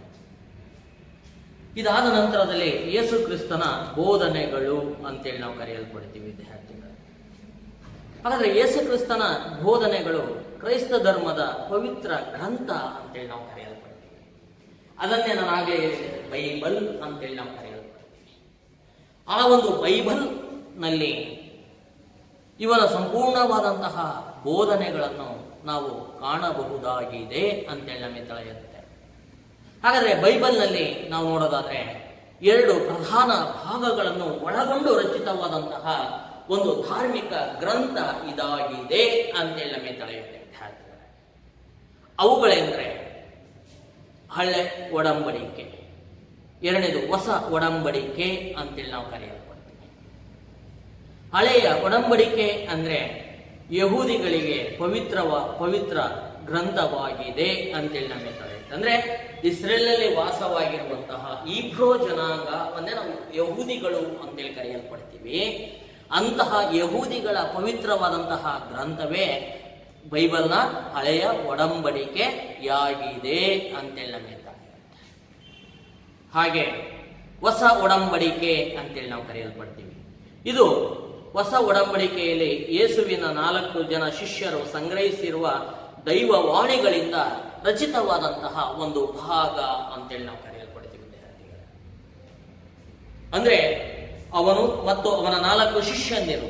ಇದಾದ ನಂತರದಲ್ಲಿ ಯೇಸು ಕ್ರಿಸ್ತನ ಬೋಧನೆಗಳು ಅಂತೇಳಿ ನಾವು ಕರೆಯಲ್ಪಡ್ತೀವಿ ವಿದ್ಯಾರ್ಥಿಗಳು ಹಾಗಾದ್ರೆ ಯೇಸು ಕ್ರಿಸ್ತನ ಬೋಧನೆಗಳು ಕ್ರೈಸ್ತ ಧರ್ಮದ ಪವಿತ್ರ ಗ್ರಂಥ ಅಂತೇಳಿ ನಾವು ಕರೆಯಲ್ಪಡ್ತೀವಿ ಅದನ್ನೇ ನಾನು ಆಗಲೇ ಹೇಳಿದೆ ಬೈಬಲ್ ಅಂತೇಳಿ ನಾವು ಕರೆಯಲ್ಪಡ್ತೀವಿ ಆ ಒಂದು ಬೈಬಲ್ ನಲ್ಲಿ ಇವನ ಸಂಪೂರ್ಣವಾದಂತಹ ಬೋಧನೆಗಳನ್ನು ನಾವು ಕಾಣಬಹುದಾಗಿದೆ ಅಂತೇಳಿ ನಮಗೆ ತಿಳಿಯುತ್ತೆ ಹಾಗಾದ್ರೆ ಬೈಬಲ್ನಲ್ಲಿ ನಾವು ನೋಡೋದಾದ್ರೆ ಎರಡು ಪ್ರಧಾನ ಭಾಗಗಳನ್ನು ಒಳಗೊಂಡು ರಚಿತವಾದಂತಹ ಒಂದು ಧಾರ್ಮಿಕ ಗ್ರಂಥ ಇದಾಗಿದೆ ಅಂತೇಳಿ ನಮಗೆ ತಿಳಿಯುತ್ತೆ ವಿದ್ಯಾರ್ಥಿಗಳೇ ಅವುಗಳೆಂದರೆ ಹಳೆ ಒಡಂಬಡಿಕೆ ಎರಡನೇದು ಹೊಸ ಒಡಂಬಡಿಕೆ ಅಂತೇಳಿ ನಾವು ಕರೆಯಲ್ಪಡ್ತೀವಿ ಹಳೆಯ ಒಡಂಬಡಿಕೆ ಅಂದ್ರೆ ಯಹೂದಿಗಳಿಗೆ ಪವಿತ್ರವ ಪವಿತ್ರ ಗ್ರಂಥವಾಗಿದೆ ಅಂತೇಳಿ ನಮಗೆ ತಿಳಿಯುತ್ತೆ ಅಂದ್ರೆ ಇಸ್ರೇಲಲ್ಲಿ ವಾಸವಾಗಿರುವಂತಹ ಇಬ್ರೋ ಜನಾಂಗವನ್ನೇ ನಾವು ಯಹೂದಿಗಳು ಅಂತೇಳಿ ಕರೆಯಲ್ಪಡ್ತೀವಿ ಅಂತಹ ಯಹೂದಿಗಳ ಪವಿತ್ರವಾದಂತಹ ಗ್ರಂಥವೇ ಬೈಬಲ್ನ ಹಳೆಯ ಒಡಂಬಡಿಕೆಯಾಗಿದೆ ಅಂತೇಳಿ ನಮಗೆ ತಿಳಿಯುತ್ತೆ ಹಾಗೆ ಹೊಸ ಒಡಂಬಡಿಕೆ ಅಂತೇಳಿ ನಾವು ಕರೆಯಲ್ಪಡ್ತೀವಿ ಇದು ಹೊಸ ಒಡಂಬಡಿಕೆಯಲ್ಲಿ ಯೇಸುವಿನ ನಾಲ್ಕು ಜನ ಶಿಷ್ಯರು ಸಂಗ್ರಹಿಸಿರುವ ದೈವವಾಣಿಗಳಿಂದ ರಚಿತವಾದಂತಹ ಒಂದು ಭಾಗ ಅಂತೇಳಿ ನಾವು ಕರೆಯಲ್ಪಡ್ತೀವಿ ವಿದ್ಯಾರ್ಥಿಗಳೇ ಅಂದ್ರೆ ಅವನು ಮತ್ತು ಅವನ ನಾಲ್ಕು ಶಿಷ್ಯಂದಿರು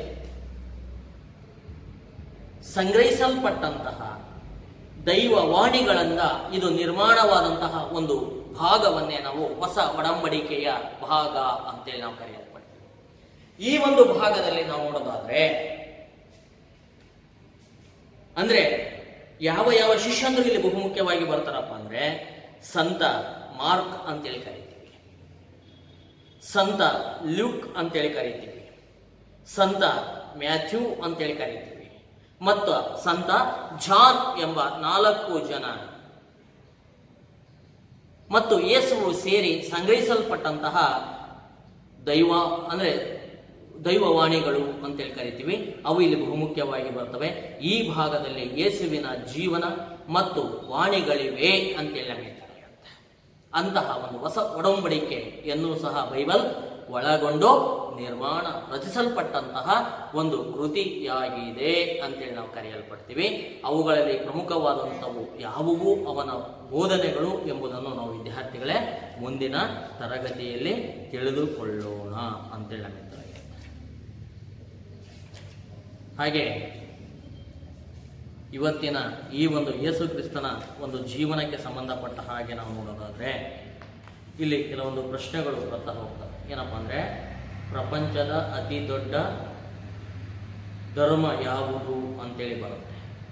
ಸಂಗ್ರಹಿಸಲ್ಪಟ್ಟಂತಹ ದೈವವಾಣಿಗಳಿಂದ ಇದು ನಿರ್ಮಾಣವಾದಂತಹ ಒಂದು ಭಾಗವನ್ನೇ ನಾವು ಹೊಸ ಒಡಂಬಡಿಕೆಯ ಭಾಗ ಅಂತೇಳಿ ನಾವು ಕರೆಯಲ್ಪಡ್ತೀವಿ ಈ ಒಂದು ಭಾಗದಲ್ಲಿ ನಾವು ನೋಡೋದಾದ್ರೆ ಅಂದ್ರೆ ಯಾವ ಯಾವ ಶಿಷ್ಯಂದ್ರು ಇಲ್ಲಿ ಬಹುಮುಖ್ಯವಾಗಿ ಬರ್ತಾರಪ್ಪ ಅಂದ್ರೆ ಸಂತ ಮಾರ್ಕ್ ಅಂತೇಳಿ ಕರಿತೀವಿ ಸಂತ ಲ್ಯೂಕ್ ಅಂತೇಳಿ ಕರಿತೀವಿ ಸಂತ ಮ್ಯಾಥ್ಯೂ ಅಂತೇಳಿ ಕರಿತೀವಿ ಮತ್ತು ಸಂತ ಜಾನ್ ಎಂಬ ನಾಲ್ಕು ಜನ ಮತ್ತು ಯೇಸುವು ಸೇರಿ ಸಂಗ್ರಹಿಸಲ್ಪಟ್ಟಂತಹ ದೈವ ಅಂದ್ರೆ ದೈವವಾಣಿಗಳು ಅಂತೇಳಿ ಕರಿತೀವಿ ಅವು ಇಲ್ಲಿ ಬಹುಮುಖ್ಯವಾಗಿ ಬರ್ತವೆ ಈ ಭಾಗದಲ್ಲಿ ಯೇಸುವಿನ ಜೀವನ ಮತ್ತು ವಾಣಿಗಳಿವೆ ಅಂತೇಳಿ ನಮಗೆ ತಿಳಿಯುತ್ತೆ ಅಂತಹ ಒಂದು ಹೊಸ ಒಡಂಬಡಿಕೆಯನ್ನು ಸಹ ಬೈಬಲ್ ಒಳಗೊಂಡು ನಿರ್ಮಾಣ ರಚಿಸಲ್ಪಟ್ಟಂತಹ ಒಂದು ಕೃತಿಯಾಗಿದೆ ಅಂತೇಳಿ ನಾವು ಕರೆಯಲ್ಪಡ್ತೀವಿ ಅವುಗಳಲ್ಲಿ ಪ್ರಮುಖವಾದಂಥವು ಯಾವುವು ಅವನ ಬೋಧನೆಗಳು ಎಂಬುದನ್ನು ನಾವು ವಿದ್ಯಾರ್ಥಿಗಳೇ ಮುಂದಿನ ತರಗತಿಯಲ್ಲಿ ತಿಳಿದುಕೊಳ್ಳೋಣ ಅಂತೇಳಿ ನಮಗೆ ತಿಳಿಯುತ್ತೆ ಹಾಗೆ ಇವತ್ತಿನ ಈ ಒಂದು ಯೇಸು ಕ್ರಿಸ್ತನ ಒಂದು ಜೀವನಕ್ಕೆ ಸಂಬಂಧಪಟ್ಟ ಹಾಗೆ ನಾವು ನೋಡೋದಾದ್ರೆ ಇಲ್ಲಿ ಕೆಲವೊಂದು ಪ್ರಶ್ನೆಗಳು ಬರ್ತಾ ಹೋಗ್ತವೆ ಏನಪ್ಪಾ ಅಂದ್ರೆ ಪ್ರಪಂಚದ ಅತಿ ದೊಡ್ಡ ಧರ್ಮ ಯಾವುದು ಅಂತೇಳಿ ಬರುತ್ತೆ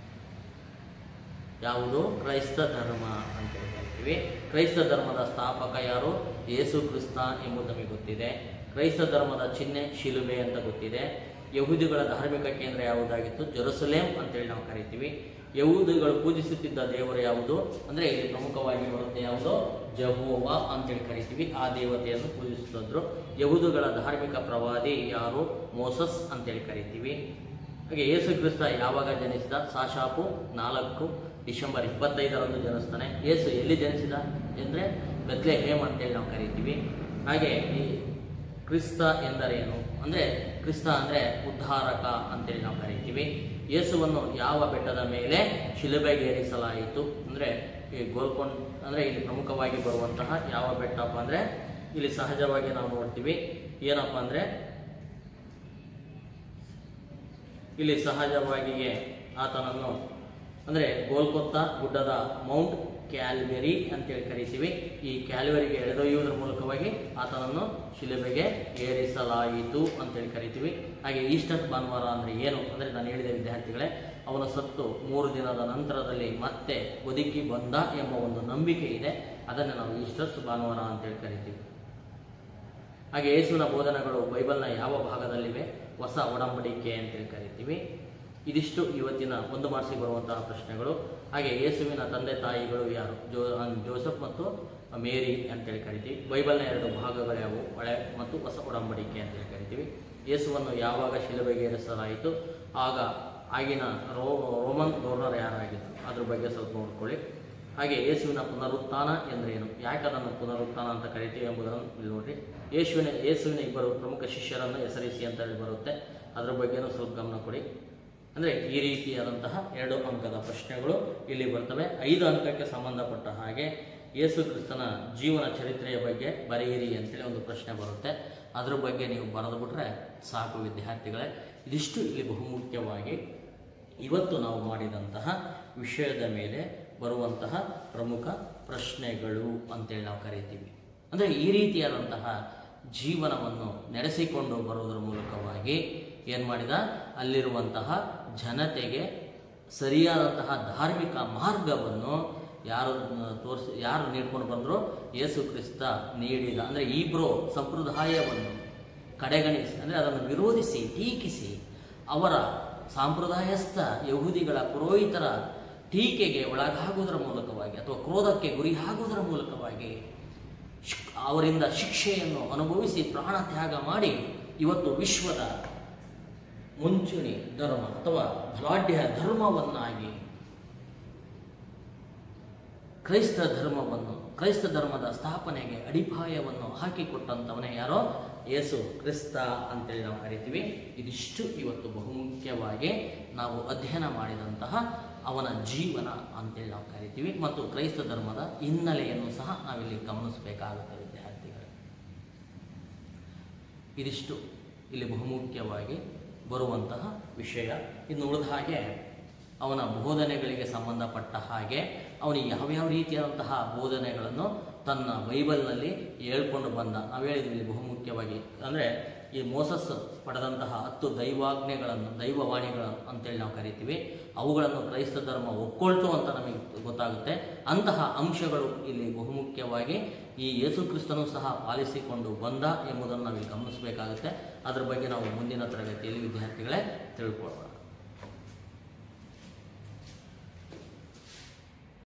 ಯಾವುದು ಕ್ರೈಸ್ತ ಧರ್ಮ ಅಂತೇಳಿ ಕರಿತೀವಿ ಕ್ರೈಸ್ತ ಧರ್ಮದ ಸ್ಥಾಪಕ ಯಾರು ಯೇಸು ಕ್ರಿಸ್ತ ಎಂಬುದು ನಮಗೆ ಗೊತ್ತಿದೆ ಕ್ರೈಸ್ತ ಧರ್ಮದ ಚಿಹ್ನೆ ಶಿಲುಬೆ ಅಂತ ಗೊತ್ತಿದೆ ಯಹೂದಿಗಳ ಧಾರ್ಮಿಕ ಕೇಂದ್ರ ಯಾವುದಾಗಿತ್ತು ಜೆರುಸಲೇಂ ಅಂತೇಳಿ ನಾವು ಕರಿತೀವಿ ಯಹೂದಿಗಳು ಪೂಜಿಸುತ್ತಿದ್ದ ದೇವರು ಯಾವುದು ಅಂದ್ರೆ ಇಲ್ಲಿ ಪ್ರಮುಖವಾಗಿ ಬರುತ್ತೆ ಯಾವುದು ಜಹೋವ ಅಂತೇಳಿ ಕರಿತೀವಿ ಆ ದೇವತೆಯನ್ನು ಪೂಜಿಸುತ್ತಿದ್ರು ಯಹೂದುಗಳ ಧಾರ್ಮಿಕ ಪ್ರವಾದಿ ಯಾರು ಮೋಸಸ್ ಅಂತೇಳಿ ಕರಿತೀವಿ ಹಾಗೆ ಯೇಸು ಕ್ರಿಸ್ತ ಯಾವಾಗ ಜನಿಸಿದ ಸಾಶಾಪು ನಾಲ್ಕು ಡಿಸೆಂಬರ್ ಇಪ್ಪತ್ತೈದರಂದು ಜನಿಸ್ತಾನೆ ಯೇಸು ಎಲ್ಲಿ ಜನಿಸಿದ ಅಂದರೆ ಬೆತ್ಲೆ ಹೇಮ್ ಅಂತೇಳಿ ನಾವು ಕರಿತೀವಿ ಹಾಗೆ ಈ ಕ್ರಿಸ್ತ ಎಂದರೇನು ಅಂದರೆ ಕ್ರಿಸ್ತ ಅಂದರೆ ಉದ್ಧಾರಕ ಅಂತೇಳಿ ನಾವು ಕರಿತೀವಿ ಯೇಸುವನ್ನು ಯಾವ ಬೆಟ್ಟದ ಮೇಲೆ ಶಿಲುಬೆಗೇರಿಸಲಾಯಿತು ಅಂದರೆ ಈ ಗೋಲ್ಕೊಂಡ್ ಅಂದರೆ ಇಲ್ಲಿ ಪ್ರಮುಖವಾಗಿ ಬರುವಂತಹ ಯಾವ ಬೆಟ್ಟಪ್ಪ ಅಂದರೆ ಇಲ್ಲಿ ಸಹಜವಾಗಿ ನಾವು ನೋಡ್ತೀವಿ ಏನಪ್ಪ ಅಂದರೆ ಇಲ್ಲಿ ಸಹಜವಾಗಿಯೇ ಆತನನ್ನು ಅಂದರೆ ಗೋಲ್ಕೊತ್ತ ಗುಡ್ಡದ ಮೌಂಟ್ ಕ್ಯಾಲ್ವೆರಿ ಅಂತೇಳಿ ಕರಿತೀವಿ ಈ ಕ್ಯಾಲ್ವೆರಿಗೆ ಎಳೆದೊಯ್ಯುವುದರ ಮೂಲಕವಾಗಿ ಆತನನ್ನು ಶಿಲುಬೆಗೆ ಏರಿಸಲಾಯಿತು ಅಂತೇಳಿ ಕರಿತೀವಿ ಹಾಗೆ ಈಸ್ಟರ್ ಭಾನುವಾರ ಅಂದರೆ ಏನು ಅಂದರೆ ನಾನು ಹೇಳಿದ ವಿದ್ಯಾರ್ಥಿಗಳೇ ಅವನ ಸತ್ತು ಮೂರು ದಿನದ ನಂತರದಲ್ಲಿ ಮತ್ತೆ ಬದುಕಿ ಬಂದ ಎಂಬ ಒಂದು ನಂಬಿಕೆ ಇದೆ ಅದನ್ನು ನಾವು ಈಸ್ಟರ್ಸ್ ಭಾನುವಾರ ಅಂತೇಳಿ ಕರಿತೀವಿ ಹಾಗೆ ಯೇಸುವಿನ ಬೋಧನೆಗಳು ಬೈಬಲ್ನ ಯಾವ ಭಾಗದಲ್ಲಿವೆ ಹೊಸ ಒಡಂಬಡಿಕೆ ಅಂತೇಳಿ ಕರಿತೀವಿ ಇದಿಷ್ಟು ಇವತ್ತಿನ ಒಂದು ಮಾರ್ಕ್ಸಿಗೆ ಬರುವಂತಹ ಪ್ರಶ್ನೆಗಳು ಹಾಗೆ ಯೇಸುವಿನ ತಂದೆ ತಾಯಿಗಳು ಯಾರು ಜೋ ಜೋಸಫ್ ಮತ್ತು ಮೇರಿ ಅಂತೇಳಿ ಕರಿತೀವಿ ಬೈಬಲ್ನ ಎರಡು ಭಾಗಗಳು ಯಾವುವು ಹಳೆ ಮತ್ತು ಹೊಸ ಒಡಂಬಡಿಕೆ ಅಂತೇಳಿ ಕರಿತೀವಿ ಯೇಸುವನ್ನು ಯಾವಾಗ ಶಿಲುಬೆಗೆ ಏರಿಸಲಾಯಿತು ಆಗ ಆಗಿನ ರೋ ರೋಮನ್ ಗವರ್ನರ್ ಯಾರಾಗಿತ್ತು ಅದ್ರ ಬಗ್ಗೆ ಸ್ವಲ್ಪ ನೋಡ್ಕೊಳ್ಳಿ ಹಾಗೆ ಯೇಸುವಿನ ಪುನರುತ್ಥಾನ ಎಂದರೇನು ಯಾಕೆ ಅದನ್ನು ಪುನರುತ್ಥಾನ ಅಂತ ಕರಿತೀವಿ ಎಂಬುದನ್ನು ಇಲ್ಲಿ ನೋಡ್ರಿ ಯೇಸುವಿನ ಯೇಸುವಿನ ಇಬ್ಬರು ಪ್ರಮುಖ ಶಿಷ್ಯರನ್ನು ಹೆಸರಿಸಿ ಅಂತ ಹೇಳಿ ಬರುತ್ತೆ ಅದ್ರ ಬಗ್ಗೆನೂ ಸ್ವಲ್ಪ ಗಮನ ಕೊಡಿ ಅಂದರೆ ಈ ರೀತಿಯಾದಂತಹ ಎರಡು ಅಂಕದ ಪ್ರಶ್ನೆಗಳು ಇಲ್ಲಿ ಬರ್ತವೆ ಐದು ಅಂಕಕ್ಕೆ ಸಂಬಂಧಪಟ್ಟ ಹಾಗೆ ಯೇಸು ಕ್ರಿಸ್ತನ ಜೀವನ ಚರಿತ್ರೆಯ ಬಗ್ಗೆ ಬರೆಯಿರಿ ಅಂತೇಳಿ ಒಂದು ಪ್ರಶ್ನೆ ಬರುತ್ತೆ ಅದ್ರ ಬಗ್ಗೆ ನೀವು ಬರೆದು ಬಿಟ್ರೆ ಸಾಕು ವಿದ್ಯಾರ್ಥಿಗಳೇ ಇದಿಷ್ಟು ಇಲ್ಲಿ ಬಹುಮುಖ್ಯವಾಗಿ ಇವತ್ತು ನಾವು ಮಾಡಿದಂತಹ ವಿಷಯದ ಮೇಲೆ ಬರುವಂತಹ ಪ್ರಮುಖ ಪ್ರಶ್ನೆಗಳು ಅಂತೇಳಿ ನಾವು ಕರಿತೀವಿ ಅಂದರೆ ಈ ರೀತಿಯಾದಂತಹ ಜೀವನವನ್ನು ನಡೆಸಿಕೊಂಡು ಬರುವುದರ ಮೂಲಕವಾಗಿ ಏನು ಮಾಡಿದ ಅಲ್ಲಿರುವಂತಹ ಜನತೆಗೆ ಸರಿಯಾದಂತಹ ಧಾರ್ಮಿಕ ಮಾರ್ಗವನ್ನು ಯಾರು ತೋರಿಸಿ ಯಾರು ನೀಡ್ಕೊಂಡು ಬಂದರೂ ಯೇಸು ಕ್ರಿಸ್ತ ನೀಡಿದ ಅಂದರೆ ಈಬ್ರೋ ಸಂಪ್ರದಾಯವನ್ನು ಕಡೆಗಣಿಸಿ ಅಂದರೆ ಅದನ್ನು ವಿರೋಧಿಸಿ ಟೀಕಿಸಿ ಅವರ ಸಾಂಪ್ರದಾಯಸ್ಥ ಯಹೂದಿಗಳ ಪುರೋಹಿತರ ಟೀಕೆಗೆ ಒಳಗಾಗುವುದರ ಮೂಲಕವಾಗಿ ಅಥವಾ ಕ್ರೋಧಕ್ಕೆ ಗುರಿಯಾಗುವುದರ ಮೂಲಕವಾಗಿ ಶಿಕ್- ಅವರಿಂದ ಶಿಕ್ಷೆಯನ್ನು ಅನುಭವಿಸಿ ಪ್ರಾಣ ತ್ಯಾಗ ಮಾಡಿ ಇವತ್ತು ವಿಶ್ವದ ಮುಂಚೂಣಿ ಧರ್ಮ ಅಥವಾ ಬಲಾಢ್ಯ ಧರ್ಮವನ್ನಾಗಿ ಕ್ರೈಸ್ತ ಧರ್ಮವನ್ನು ಕ್ರೈಸ್ತ ಧರ್ಮದ ಸ್ಥಾಪನೆಗೆ ಅಡಿಪಾಯವನ್ನು ಹಾಕಿಕೊಟ್ಟಂಥವನೇ ಯಾರೋ ಯೇಸು ಕ್ರಿಸ್ತ ಅಂತೇಳಿ ನಾವು ಕರಿತೀವಿ ಇದಿಷ್ಟು ಇವತ್ತು ಬಹುಮುಖ್ಯವಾಗಿ ನಾವು ಅಧ್ಯಯನ ಮಾಡಿದಂತಹ ಅವನ ಜೀವನ ಅಂತೇಳಿ ನಾವು ಕರಿತೀವಿ ಮತ್ತು ಕ್ರೈಸ್ತ ಧರ್ಮದ ಹಿನ್ನೆಲೆಯನ್ನು ಸಹ ನಾವಿಲ್ಲಿ ಗಮನಿಸಬೇಕಾಗುತ್ತೆ ವಿದ್ಯಾರ್ಥಿಗಳೇ ಇದಿಷ್ಟು ಇಲ್ಲಿ ಬಹುಮುಖ್ಯವಾಗಿ ಬರುವಂತಹ ವಿಷಯ ಇನ್ನು ಉಳಿದ ಹಾಗೆ ಅವನ ಬೋಧನೆಗಳಿಗೆ ಸಂಬಂಧಪಟ್ಟ ಹಾಗೆ ಅವನಿಗೆ ಯಾವ್ಯಾವ ರೀತಿಯಾದಂತಹ ಬೋಧನೆಗಳನ್ನು ತನ್ನ ಬೈಬಲ್ನಲ್ಲಿ ಹೇಳ್ಕೊಂಡು ಬಂದ ನಾವು ಹೇಳಿದ್ವಿ ಇಲ್ಲಿ ಬಹುಮುಖ್ಯವಾಗಿ ಅಂದರೆ ಈ ಮೋಸಸ್ ಪಡೆದಂತಹ ಹತ್ತು ದೈವಾಜ್ಞೆಗಳನ್ನು ದೈವವಾಣಿಗಳು ಅಂತೇಳಿ ನಾವು ಕರಿತೀವಿ ಅವುಗಳನ್ನು ಕ್ರೈಸ್ತ ಧರ್ಮ ಒಕ್ಕೊಳ್ತು ಅಂತ ನಮಗೆ ಗೊತ್ತಾಗುತ್ತೆ ಅಂತಹ ಅಂಶಗಳು ಇಲ್ಲಿ ಬಹುಮುಖ್ಯವಾಗಿ ಈ ಯೇಸು ಕ್ರಿಸ್ತನು ಸಹ ಪಾಲಿಸಿಕೊಂಡು ಬಂದ ಎಂಬುದನ್ನು ನಾವಿಲ್ಲಿ ಗಮನಿಸಬೇಕಾಗುತ್ತೆ ಅದರ ಬಗ್ಗೆ ನಾವು ಮುಂದಿನ ತರಗತಿಯಲ್ಲಿ ವಿದ್ಯಾರ್ಥಿಗಳೇ ತಿಳ್ಕೊಳ್ಳೋಣ